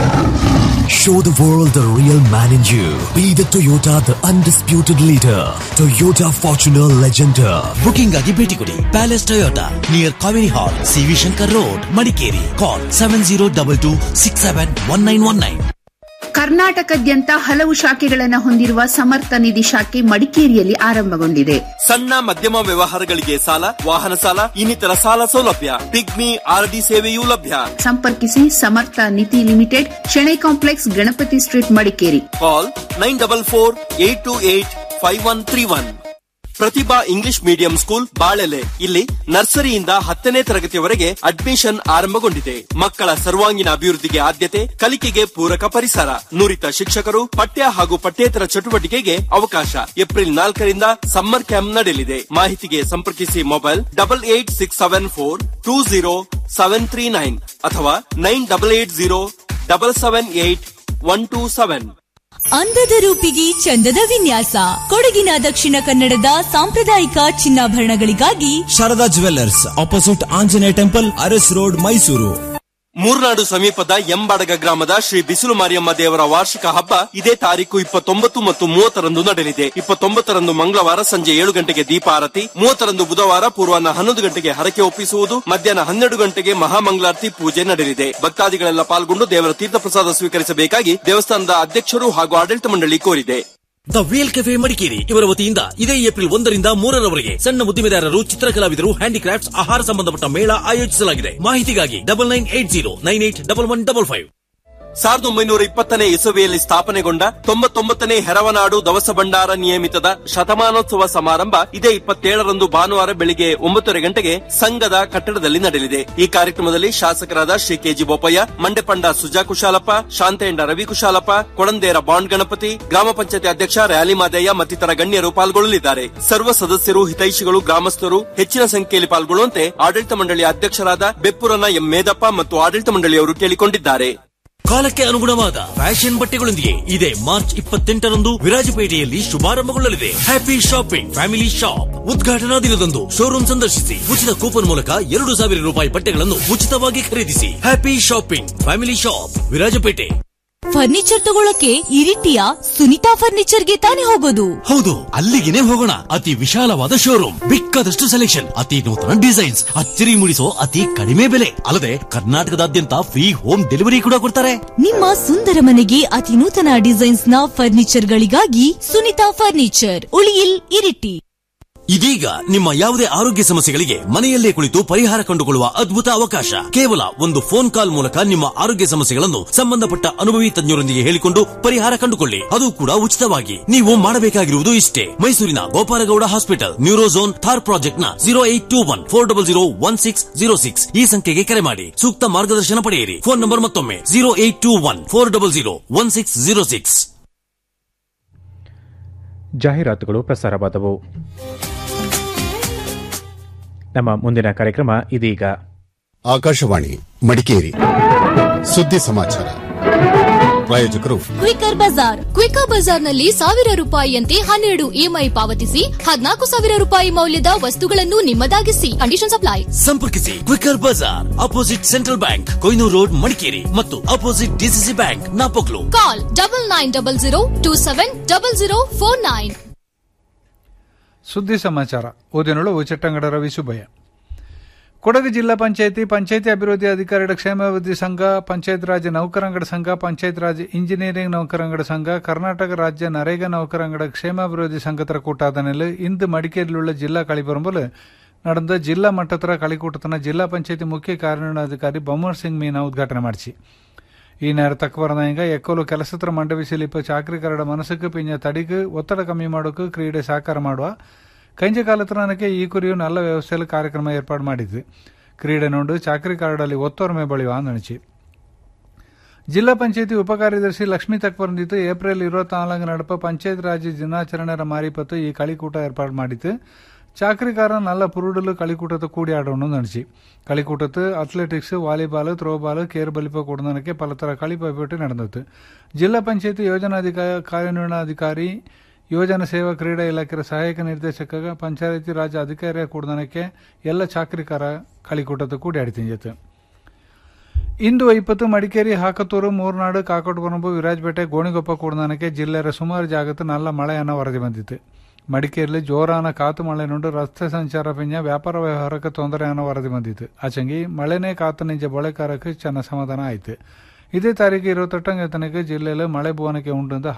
Show the world the real man in you. Be the Toyota, the undisputed leader. Toyota Fortuner Legender. Booking ಆಗಿ ಭೇಟಿ ಕೊಡಿ palace Toyota near Kaveri hall CV Shankar road Madikeri call seven zero double two six seven one nine one nine ಕರ್ನಾಟಕದ್ಯಂತ ಹಲವು ಶಾಖೆಗಳನ್ನು ಹೊಂದಿರುವ ಸಮರ್ಥ ನಿಧಿ ಶಾಖೆ ಮಡಿಕೇರಿಯಲ್ಲಿ ಆರಂಭಗೊಂಡಿದೆ ಸಣ್ಣ ಮಧ್ಯಮ ವ್ಯವಹಾರಗಳಿಗೆ ಸಾಲ ವಾಹನ ಸಾಲ ಇನ್ನಿತರ ಸಾಲ ಸೌಲಭ್ಯ ಪಿಗ್ಮಿ ಆರ್ಡಿ ಸೇವೆಯೂ ಲಭ್ಯ ಸಂಪರ್ಕಿಸಿ Samarth Nidhi limited Shenoy complex Ganapati street Madikeri call nine double four eight two eight five one three one Pratibha English medium school Balele ಇಲ್ಲಿ ನರ್ಸರಿಯಿಂದ ಹತ್ತನೇ ತರಗತಿಯವರೆಗೆ ಅಡ್ಮಿಷನ್ ಆರಂಭಗೊಂಡಿದೆ ಮಕ್ಕಳ ಸರ್ವಾಂಗೀಣ ಅಭಿವೃದ್ಧಿಗೆ ಆದ್ಯತೆ ಕಲಿಕೆಗೆ ಪೂರಕ ಪರಿಸರ ನುರಿತ ಶಿಕ್ಷಕರು ಪಠ್ಯ ಹಾಗೂ ಪಠ್ಯೇತರ ಚಟುವಟಿಕೆಗೆ ಅವಕಾಶ ಏಪ್ರಿಲ್ ನಾಲ್ಕರಿಂದ ಸಮ್ಮರ್ ಕ್ಯಾಂಪ್ ನಡೆಯಲಿದೆ ಮಾಹಿತಿಗೆ ಸಂಪರ್ಕಿಸಿ mobile double eight six seven four two zero seven three nine ಅಥವಾ nine double eight zero double seven eight one two seven ಅಂದದ ರೂಪಿಗೆ ಚಂದದ ವಿನ್ಯಾಸ ಕೊಡಗಿನ ದಕ್ಷಿಣ ಕನ್ನಡದ ಸಾಂಪ್ರದಾಯಿಕ ಚಿನ್ನಾಭರಣಗಳಿಗಾಗಿ Sharada jewellers opposite Anjaneya temple Aras road Mysore Murnad ಸಮೀಪದ ಎಂಬಡಗ ಗ್ರಾಮದ ಶ್ರೀ ಬಿಸಿಲು ಮಾರಿಯಮ್ಮ ದೇವರ ವಾರ್ಷಿಕ ಹಬ್ಬ ಇದೇ ತಾರೀಕು ಇಪ್ಪತ್ತೊಂಬತ್ತು ಮತ್ತು ಮೂವತ್ತರಂದು ನಡೆಯಲಿದೆ ಇಪ್ಪತ್ತೊಂಬತ್ತರಂದು ಮಂಗಳವಾರ ಸಂಜೆ ಏಳು ಗಂಟೆಗೆ ದೀಪ ಆರತಿ ಮೂವತ್ತರಂದು ಬುಧವಾರ ಪೂರ್ವಾಹ್ನ ಹನ್ನೊಂದು ಗಂಟೆಗೆ ಹರಕೆ ಒಪ್ಪಿಸುವುದು ಮಧ್ಯಾಹ್ನ ಹನ್ನೆರಡು ಗಂಟೆಗೆ ಮಹಾಮಂಗಳಾರತಿ ಪೂಜೆ ನಡೆಯಲಿದೆ ಭಕ್ತಾದಿಗಳೆಲ್ಲ ಪಾಲ್ಗೊಂಡು ದೇವರ ತೀರ್ಥಪ್ರಸಾದ ಸ್ವೀಕರಿಸಬೇಕಾಗಿ ದೇವಸ್ಥಾನದ ಅಧ್ಯಕ್ಷರು ಹಾಗೂ ಆಡಳಿತ ಮಂಡಳಿ ಕೋರಿದೆ ದ ವೇಲ್ ಕೆಫೆ ಮಡಿಕೇರಿ ಇವರ ವತಿಯಿಂದ ಇದೇ ಏಪ್ರಿಲ್ ಒಂದರಿಂದ ಮೂರರವರೆಗೆ ಸಣ್ಣ ಉದ್ದಿಮೆದಾರರು ಚಿತ್ರಕಲಾವಿದರು ಹ್ಯಾಂಡಿಕ್ರಾಫ್ಟ್ಸ್ ಆಹಾರ ಸಂಬಂಧಪಟ್ಟ ಮೇಳ ಆಯೋಜಿಸಲಾಗಿದೆ ಮಾಹಿತಿಗಾಗಿ double nine eight zero nine eight double one double five ಸಾವಿರದ ಒಂಬೈನೂರ ಇಪ್ಪತ್ತನೇ ಇಸವಿಯಲ್ಲಿ ಸ್ಥಾಪನೆಗೊಂಡ ತೊಂಬತ್ತೊಂಬತ್ತನೇ ಹೆರವನಾಡು ದವಸ ಭಂಡಾರ ನಿಯಮಿತದ ಶತಮಾನೋತ್ಸವ ಸಮಾರಂಭ ಇದೇ ಇಪ್ಪತ್ತೇಳರಂದು ಭಾನುವಾರ ಬೆಳಿಗ್ಗೆ ಒಂಬತ್ತುವರೆ ಗಂಟೆಗೆ ಸಂಘದ ಕಟ್ಟಡದಲ್ಲಿ ನಡೆಯಲಿದೆ ಈ ಕಾರ್ಯಕ್ರಮದಲ್ಲಿ ಶಾಸಕರಾದ ಶ್ರೀ ಕೆಜಿ ಬೋಪಯ್ಯ ಮಂಡೆಪಂಡ ಸುಜಾ ಕುಶಾಲಪ್ಪ ಶಾಂತೇಂಡ ರವಿ ಕುಶಾಲಪ್ಪ ಕೊಡಂದೇರ ಬಾಂಡ್ ಗಣಪತಿ ಗ್ರಾಮ ಪಂಚಾಯತಿ ಅಧ್ಯಕ್ಷ ರ್ಯಾಲಿ ಮಾದಯ್ಯ ಮತ್ತಿತರ ಗಣ್ಯರು ಪಾಲ್ಗೊಳ್ಳಲಿದ್ದಾರೆ ಸರ್ವ ಸದಸ್ಯರು ಹಿತೈಷಿಗಳು ಗ್ರಾಮಸ್ಥರು ಹೆಚ್ಚಿನ ಸಂಖ್ಯೆಯಲ್ಲಿ ಪಾಲ್ಗೊಳ್ಳುವಂತೆ ಆಡಳಿತ ಮಂಡಳಿಯ ಅಧ್ಯಕ್ಷರಾದ ಬೆಪ್ಪುರನ ಎಂ ಮೇದಪ್ಪ ಮತ್ತು ಆಡಳಿತ ಮಂಡಳಿಯವರು ಕೇಳಿಕೊಂಡಿದ್ದಾರೆ ಕಾಲಕ್ಕೆ ಅನುಗುಣವಾದ ಫ್ಯಾಷನ್ ಬಟ್ಟೆಗಳೊಂದಿಗೆ ಇದೇ ಮಾರ್ಚ್ ಇಪ್ಪತ್ತೆಂಟರಂದು ವಿರಾಜಪೇಟೆಯಲ್ಲಿ ಶುಭಾರಂಭಗೊಳ್ಳಲಿದೆ ಹ್ಯಾಪಿ ಶಾಪಿಂಗ್ ಫ್ಯಾಮಿಲಿ ಶಾಪ್ ಉದ್ಘಾಟನಾ ದಿನದಂದು ಶೋರೂಮ್ ಸಂದರ್ಶಿಸಿ ಉಚಿತ ಕೂಪನ್ ಮೂಲಕ ಎರಡು ಸಾವಿರ ರೂಪಾಯಿ ಬಟ್ಟೆಗಳನ್ನು ಉಚಿತವಾಗಿ ಖರೀದಿಸಿ happy shopping family shop Virajpet furniture ತಗೊಳಕ್ಕೆ ಇರಿಟಿಯ ಸುನಿತಾ ಫರ್ನಿಚರ್ಗೆ ತಾನೇ ಹೋಗೋದು ಹೌದು ಅಲ್ಲಿಗೆನೆ ಹೋಗೋಣ ಅತಿ ವಿಶಾಲವಾದ ಶೋರೂಮ್ ಬೇಕಾದಷ್ಟು ಸೆಲೆಕ್ಷನ್ ಅತಿ ನೂತನ ಡಿಸೈನ್ಸ್ ಅಚ್ಚರಿ ಮೂಡಿಸೋ ಅತಿ ಕಡಿಮೆ ಬೆಲೆ ಅಲ್ಲದೆ ಕರ್ನಾಟಕದಾದ್ಯಂತ ಫ್ರೀ ಹೋಮ್ ಡೆಲಿವರಿ ಕೂಡ ಕೊಡ್ತಾರೆ ನಿಮ್ಮ ಸುಂದರ ಮನೆಗೆ ಅತಿ ನೂತನ ಡಿಸೈನ್ಸ್ ನ ಫರ್ನಿಚರ್ ಗಳಿಗಾಗಿ ಸುನಿತಾ ಫರ್ನಿಚರ್ ಉಳಿಯಿಲ್ ಇರಿಟಿ ಇದೀಗ ನಿಮ್ಮ ಯಾವುದೇ ಆರೋಗ್ಯ ಸಮಸ್ಯೆಗಳಿಗೆ ಮನೆಯಲ್ಲೇ ಕುಳಿತು ಪರಿಹಾರ ಕಂಡುಕೊಳ್ಳುವ ಅದ್ಭುತ ಅವಕಾಶ ಕೇವಲ ಒಂದು ಫೋನ್ ಕಾಲ್ ಮೂಲಕ ನಿಮ್ಮ ಆರೋಗ್ಯ ಸಮಸ್ಯೆಗಳನ್ನು ಸಂಬಂಧಪಟ್ಟ ಅನುಭವಿ ತಜ್ಞರೊಂದಿಗೆ ಹೇಳಿಕೊಂಡು ಪರಿಹಾರ ಕಂಡುಕೊಳ್ಳಿ ಅದು ಕೂಡ ಉಚಿತವಾಗಿ ನೀವು ಮಾಡಬೇಕಾಗಿರುವುದು ಇಷ್ಟೇ ಮೈಸೂರಿನ ಗೋಪಾಲಗೌಡ ಹಾಸ್ಪಿಟಲ್ ನ್ಯೂರೋಝೋನ್ ಥಾರ್ ಪ್ರಾಜೆಕ್ಟ್ ನ zero eight two one four double zero one six zero six ಈ ಸಂಖ್ಯೆಗೆ ಕರೆ ಮಾಡಿ ಸೂಕ್ತ ಮಾರ್ಗದರ್ಶನ ಪಡೆಯಿರಿ ಫೋನ್ ನಂಬರ್ ಮತ್ತೊಮ್ಮೆ zero eight two one four double zero one six zero six ಜಾಹೀರಾತುಗಳು ಪ್ರಸಾರವಾದವು ನಮ್ಮ ಮುಂದಿನ ಕಾರ್ಯಕ್ರಮ ಇದೀಗ ಆಕಾಶವಾಣಿ ಮಡಿಕೇರಿ ಸುದ್ದಿ ಸಮಾಚಾರ ಪ್ರಾಯೋಜಕರು ಕ್ವಿಕರ್ ಬಜಾರ್ ಕ್ವಿಕರ್ ಬಜಾರ್ನಲ್ಲಿ ಸಾವಿರ ರೂಪಾಯಿಯಂತೆ ಹನ್ನೆರಡು ಇಎಂಐ ಪಾವತಿಸಿ ಹದಿನಾಲ್ಕು ಸಾವಿರ ರೂಪಾಯಿ ಮೌಲ್ಯದ ವಸ್ತುಗಳನ್ನು ನಿಮ್ಮದಾಗಿಸಿ ಕಂಡೀಷನ್ ಅಪ್ಲೈ ಸಂಪರ್ಕಿಸಿ quicker bazaar opposite central bank Koinoor road Madikeri ಮತ್ತು opposite DCC bank Napoklu call double nine double zero two seven double zero four nine ಸುದ್ದಿ ಸಮಾಚಾರ ಓದಿನಳು ಉಚಟ್ಟಂಗಡ ರವಿ ಸುಬ್ಬಯ್ಯ ಕೊಡಗು ಜಿಲ್ಲಾ ಪಂಚಾಯಿತಿ ಪಂಚಾಯಿತಿ ಅಭಿವೃದ್ಧಿ ಅಧಿಕಾರಿಗಳ ಕ್ಷೇಮಾಭಿವೃದ್ಧಿ ಸಂಘ ಪಂಚಾಯತ್ ರಾಜ್ ನೌಕರಂಗಡ ಸಂಘ ಪಂಚಾಯತ್ ರಾಜ್ ಇಂಜಿನಿಯರಿಂಗ್ ನೌಕರಂಗಡ ಸಂಘ ಕರ್ನಾಟಕ ರಾಜ್ಯ ನರೇಗಾ ನೌಕರಂಗಡ ಕ್ಷೇಮಾಭಿವೃದ್ಧಿ ಸಂಘತರ கூட்டாதனில் இந்து மடிக்கேரியில் உள்ள ஜில்லா கழிப்பரம்பில் நடந்த ಜಿಲ್ಲಾ ಮಟ್ಟದ ಕಳಿಕೂಟತನ ಜಿಲ್ಲಾ ಪಂಚಾಯಿತಿ ಮುಖ್ಯ ಕಾರ್ಯನಿರ್ವಹಣಾಧಿಕಾರಿ ಬೊಮ್ಮರ್ ಸಿಂಗ್ ಮೀನಾ ಉದ್ಘಾಟನೆ ಮಾಡಿಸಿ ಈ ನೇರ ತಕ್ಕವರನಾಗ ಎಕ್ಕೋಲು ಕೆಲಸತ್ರ ಮಂಡವಿಸಲಿಪ್ಪ ಚಾಕ್ರಿಕರಡ ಮನಸ್ಸುக்கு ಪಿಂಜ ತಡಿಗೆ ಒತ್ತಡ ಕಮ್ಮಿ ಮಾಡೋಕೆ ಕ್ರೀಡೆ ಸಹಕಾರ ಮಾಡುವ ಕಂಜ ಕಾಲತ್ರನಕ್ಕೆ ಈ ಕುರಿಯು ನಲ್ಲ ವ್ಯವಸ್ಥೆಯಲ್ಲಿ ಕಾರ್ಯಕ್ರಮ ಏರ್ಪಾಡು ಮಾಡಿದ್ದು ಕ್ರೀಡೆ ನೋಡು ಚಾಕ್ರಿ ಕಾರ್ಡಲ್ಲಿ ಒತ್ತೋರ್ಮೆ ಬಳಿಯುವ ಅಂದಣಿಸಿ ಜಿಲ್ಲಾ ಪಂಚಾಯತಿ ಉಪಕಾರ್ಯದರ್ಶಿ ಲಕ್ಷ್ಮೀ ತಕ್ವರಂದಿತ್ತು ಏಪ್ರಿಲ್ ಇರುವತ್ನಾಲ್ಕು ನಡಪ ಪಂಚಾಯತ್ ರಾಜ್ ದಿನಾಚರಣೆಯ ಮಾರಿಪತ್ತು ಈ ಕಳಿಕೂಟ ಏರ್ಪಾಡು ಮಾಡಿತ್ತು ಚಾಕ್ರಿಕಾರ நல்ல புருடலு களிக்கூட்டத்தை கூடி ஆடணும்னு நினச்சி களிக்கூட்டத்து அத்லெட்டிக்ஸ் ವಾಲಿಬಾಲ್ ತ್ರೋಬಾಲ್ ಕೇರ್ ಬಲಿಪ ಕೊಡದನಕ್ಕೆ ಪಲತರ களி ಪೈಪೋಟಿ ನಡೆದಿತ್ತು ಜಿಲ್ಲಾ ಪಂಚಾಯತಿ ಯೋಜನಾಧಿಕಾರಿ ಕಾರ್ಯನಿರ್ವಹಣಾಧಿಕಾರಿ ಯೋಜನಾ ಸೇವಾ ಕ್ರೀಡಾ ಇಲಾಖೆಯ ಸಹಾಯಕ ನಿರ್ದೇಶಕ ಪಂಚಾಯತಿ ರಾಜ್ ಅಧಿಕಾರಿಯ ಕೂಡದನಕ್ಕೆ ಎಲ್ಲ ಚಾಕ್ರಿಕಾರ களிக்கூட்டத்தை கூடி ಆಡಿತಿಂಜತ್ತು ಇಂದು ಇಪ್ಪತ್ತು ಮಡಿಕೇರಿ ಹಾಕತೂರು ಮೂರ್ನಾಡು ಕಾಕೋಟುಕೊನಂಬು ವಿರಾಜಪೇಟೆ ಗೋಣಿಗೊಪ್ಪ ಕೂಡದನಕ್ಕೆ ಜಿಲ್ಲೆಯ ಸುಮಾರು ಜಾಗತ್ತು ನಲ್ಲ ಮಳೆಯನ್ನ ವರದಿ ಬಂದಿತ್ತು ಮಡಿಕೇರಿಯಲ್ಲಿ ಜೋರಾನ ಕಾತು ಮಳೆ ನುಂಡು ರಸ್ತೆ ಸಂಚಾರ ಪಿಂಜ ವ್ಯಾಪಾರ ವ್ಯವಹಾರಕ್ಕೆ ತೊಂದರೆಯನ್ನು ವರದಿ ಬಂದಿತ್ತು ಆಚಂಗಿ ಮಳೆನೇ ಕಾತು ನಿಂಜ ಬಳೆಕಾರಕ್ಕೆ ಚೆನ್ನ ಸಮಾಧಾನ ಆಯಿತು ಇದೇ ತಾರೀಕು ಇರುವತ್ತೆಟ್ಟಂಗೆ ತನಕ ಜಿಲ್ಲೆಯಲ್ಲಿ ಮಳೆ ಭುವನಕ್ಕೆ ಉಂಟು ಅಂತ